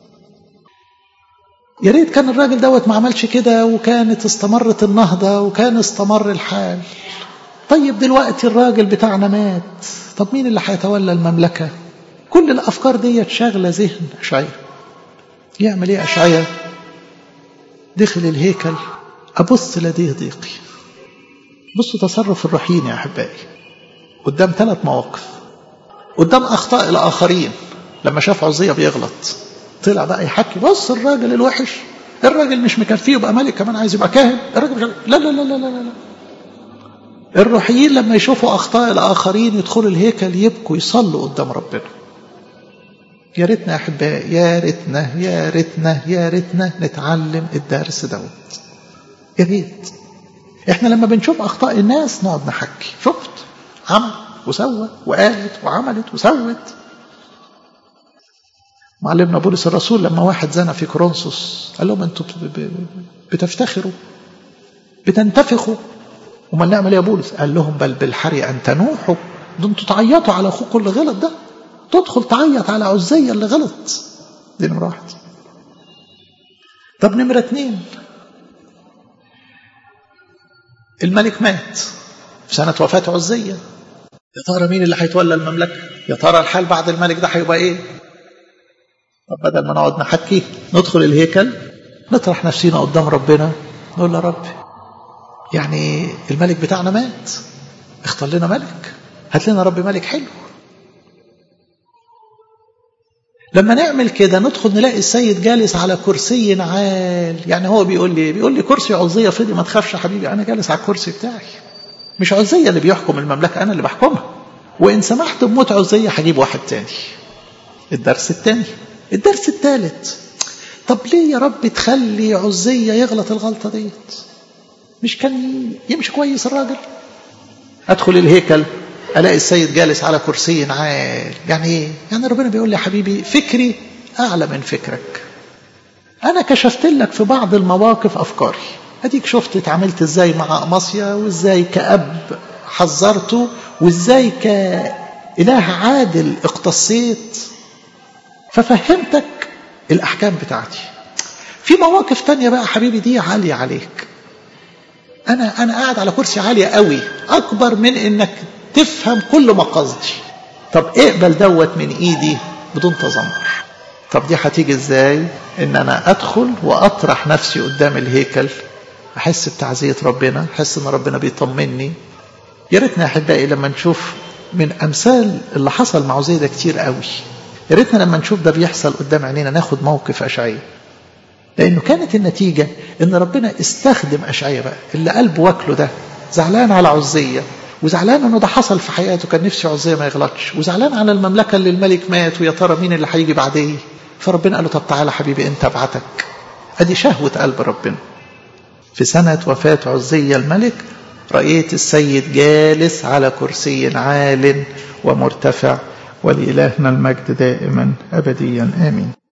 يا ريت كان الراجل دوت ما عملش كده وكانت استمرت النهضة وكان استمر الحال طيب دلوقتي الراجل بتاعنا مات طب مين اللي هيتولى المملكة كل الأفكار ديت شاغلة ذهن أشعيا يعمل ايه أشعيا دخل الهيكل أبص لديه ضيقي بصوا تصرف الرحيم يا أحبائي قدام ثلاث مواقف قدام أخطاء الآخرين لما شاف عزية بيغلط طلع بقى يحكي بص الراجل الوحش الراجل مش مكفيه يبقى ملك كمان عايز يبقى كاهن الراجل مش لا لا لا لا لا لا الروحيين لما يشوفوا أخطاء الآخرين يدخلوا الهيكل يبكوا يصلوا قدام ربنا يا ريتنا يا أحبائي يا ريتنا يا ريتنا يا ريتنا نتعلم الدرس دوت يا ريت احنا لما بنشوف أخطاء الناس نقعد نحكي شفت عمل وسوى وقالت وعملت وسوت معلمنا بولس الرسول لما واحد زنى في كورنثوس قال لهم انتوا بتفتخروا بتنتفخوا امال نعمل ايه يا بولس قال لهم بل بالحري ان تنوحوا ده انتوا تعيطوا على اخوكم اللي غلط ده تدخل تعيط على عزية اللي غلط دي نمرة واحد طب نمرة اتنين الملك مات في سنة وفاة عزية يا ترى مين اللي هيتولى المملكة يا ترى الحال بعد الملك ده هيبقى ايه طب بدل ما نقعد نحكي ندخل الهيكل نطرح نفسينا قدام ربنا نقول يا رب يعني الملك بتاعنا مات اختار لنا ملك هات لنا رب ملك حلو لما نعمل كده ندخل نلاقي السيد جالس على كرسي عال يعني هو بيقول لي بيقول لي كرسي عزيه فضي ما تخافش يا حبيبي انا جالس على الكرسي بتاعي مش عزيه اللي بيحكم المملكه انا اللي بحكمها وان سمحت بموت عزيه هجيب واحد تاني الدرس الثاني الدرس الثالث طب ليه يا رب تخلي عزيه يغلط الغلطه ديت مش كان يمشي كويس الراجل ادخل الهيكل الاقي السيد جالس على كرسي عال يعني ايه يعني ربنا بيقول لي يا حبيبي فكري اعلى من فكرك انا كشفت لك في بعض المواقف افكاري اديك شفت اتعاملت ازاي مع اماسيا وازاي كاب حذرته وازاي كاله عادل اقتصيت ففهمتك الاحكام بتاعتي في مواقف تانية بقى حبيبي دي عالية عليك انا انا قاعد على كرسي عالية قوي اكبر من انك تفهم كل مقاصدي طب اقبل دوت من ايدي بدون تذمر طب دي هتيجي ازاي ان انا ادخل واطرح نفسي قدام الهيكل احس بتعزية ربنا احس ان ربنا بيطمني يا ريتنا يا احبائي لما نشوف من امثال اللي حصل مع زي ده كتير قوي يا ريتنا لما نشوف ده بيحصل قدام عينينا ناخد موقف اشعياء لانه كانت النتيجه ان ربنا استخدم اشعياء بقى اللي قلبه واكله ده زعلان على عزيه وزعلان انه ده حصل في حياته كان نفسه عزيه ما يغلطش وزعلان على المملكه اللي الملك مات ويا ترى مين اللي هيجي بعديه فربنا قال له طب تعالى حبيبي انت ابعتك ادي شهوه قلب ربنا في سنه وفاه عزيه الملك رايت السيد جالس على كرسي عال ومرتفع ولإلهنا المجد دائما أبديا آمين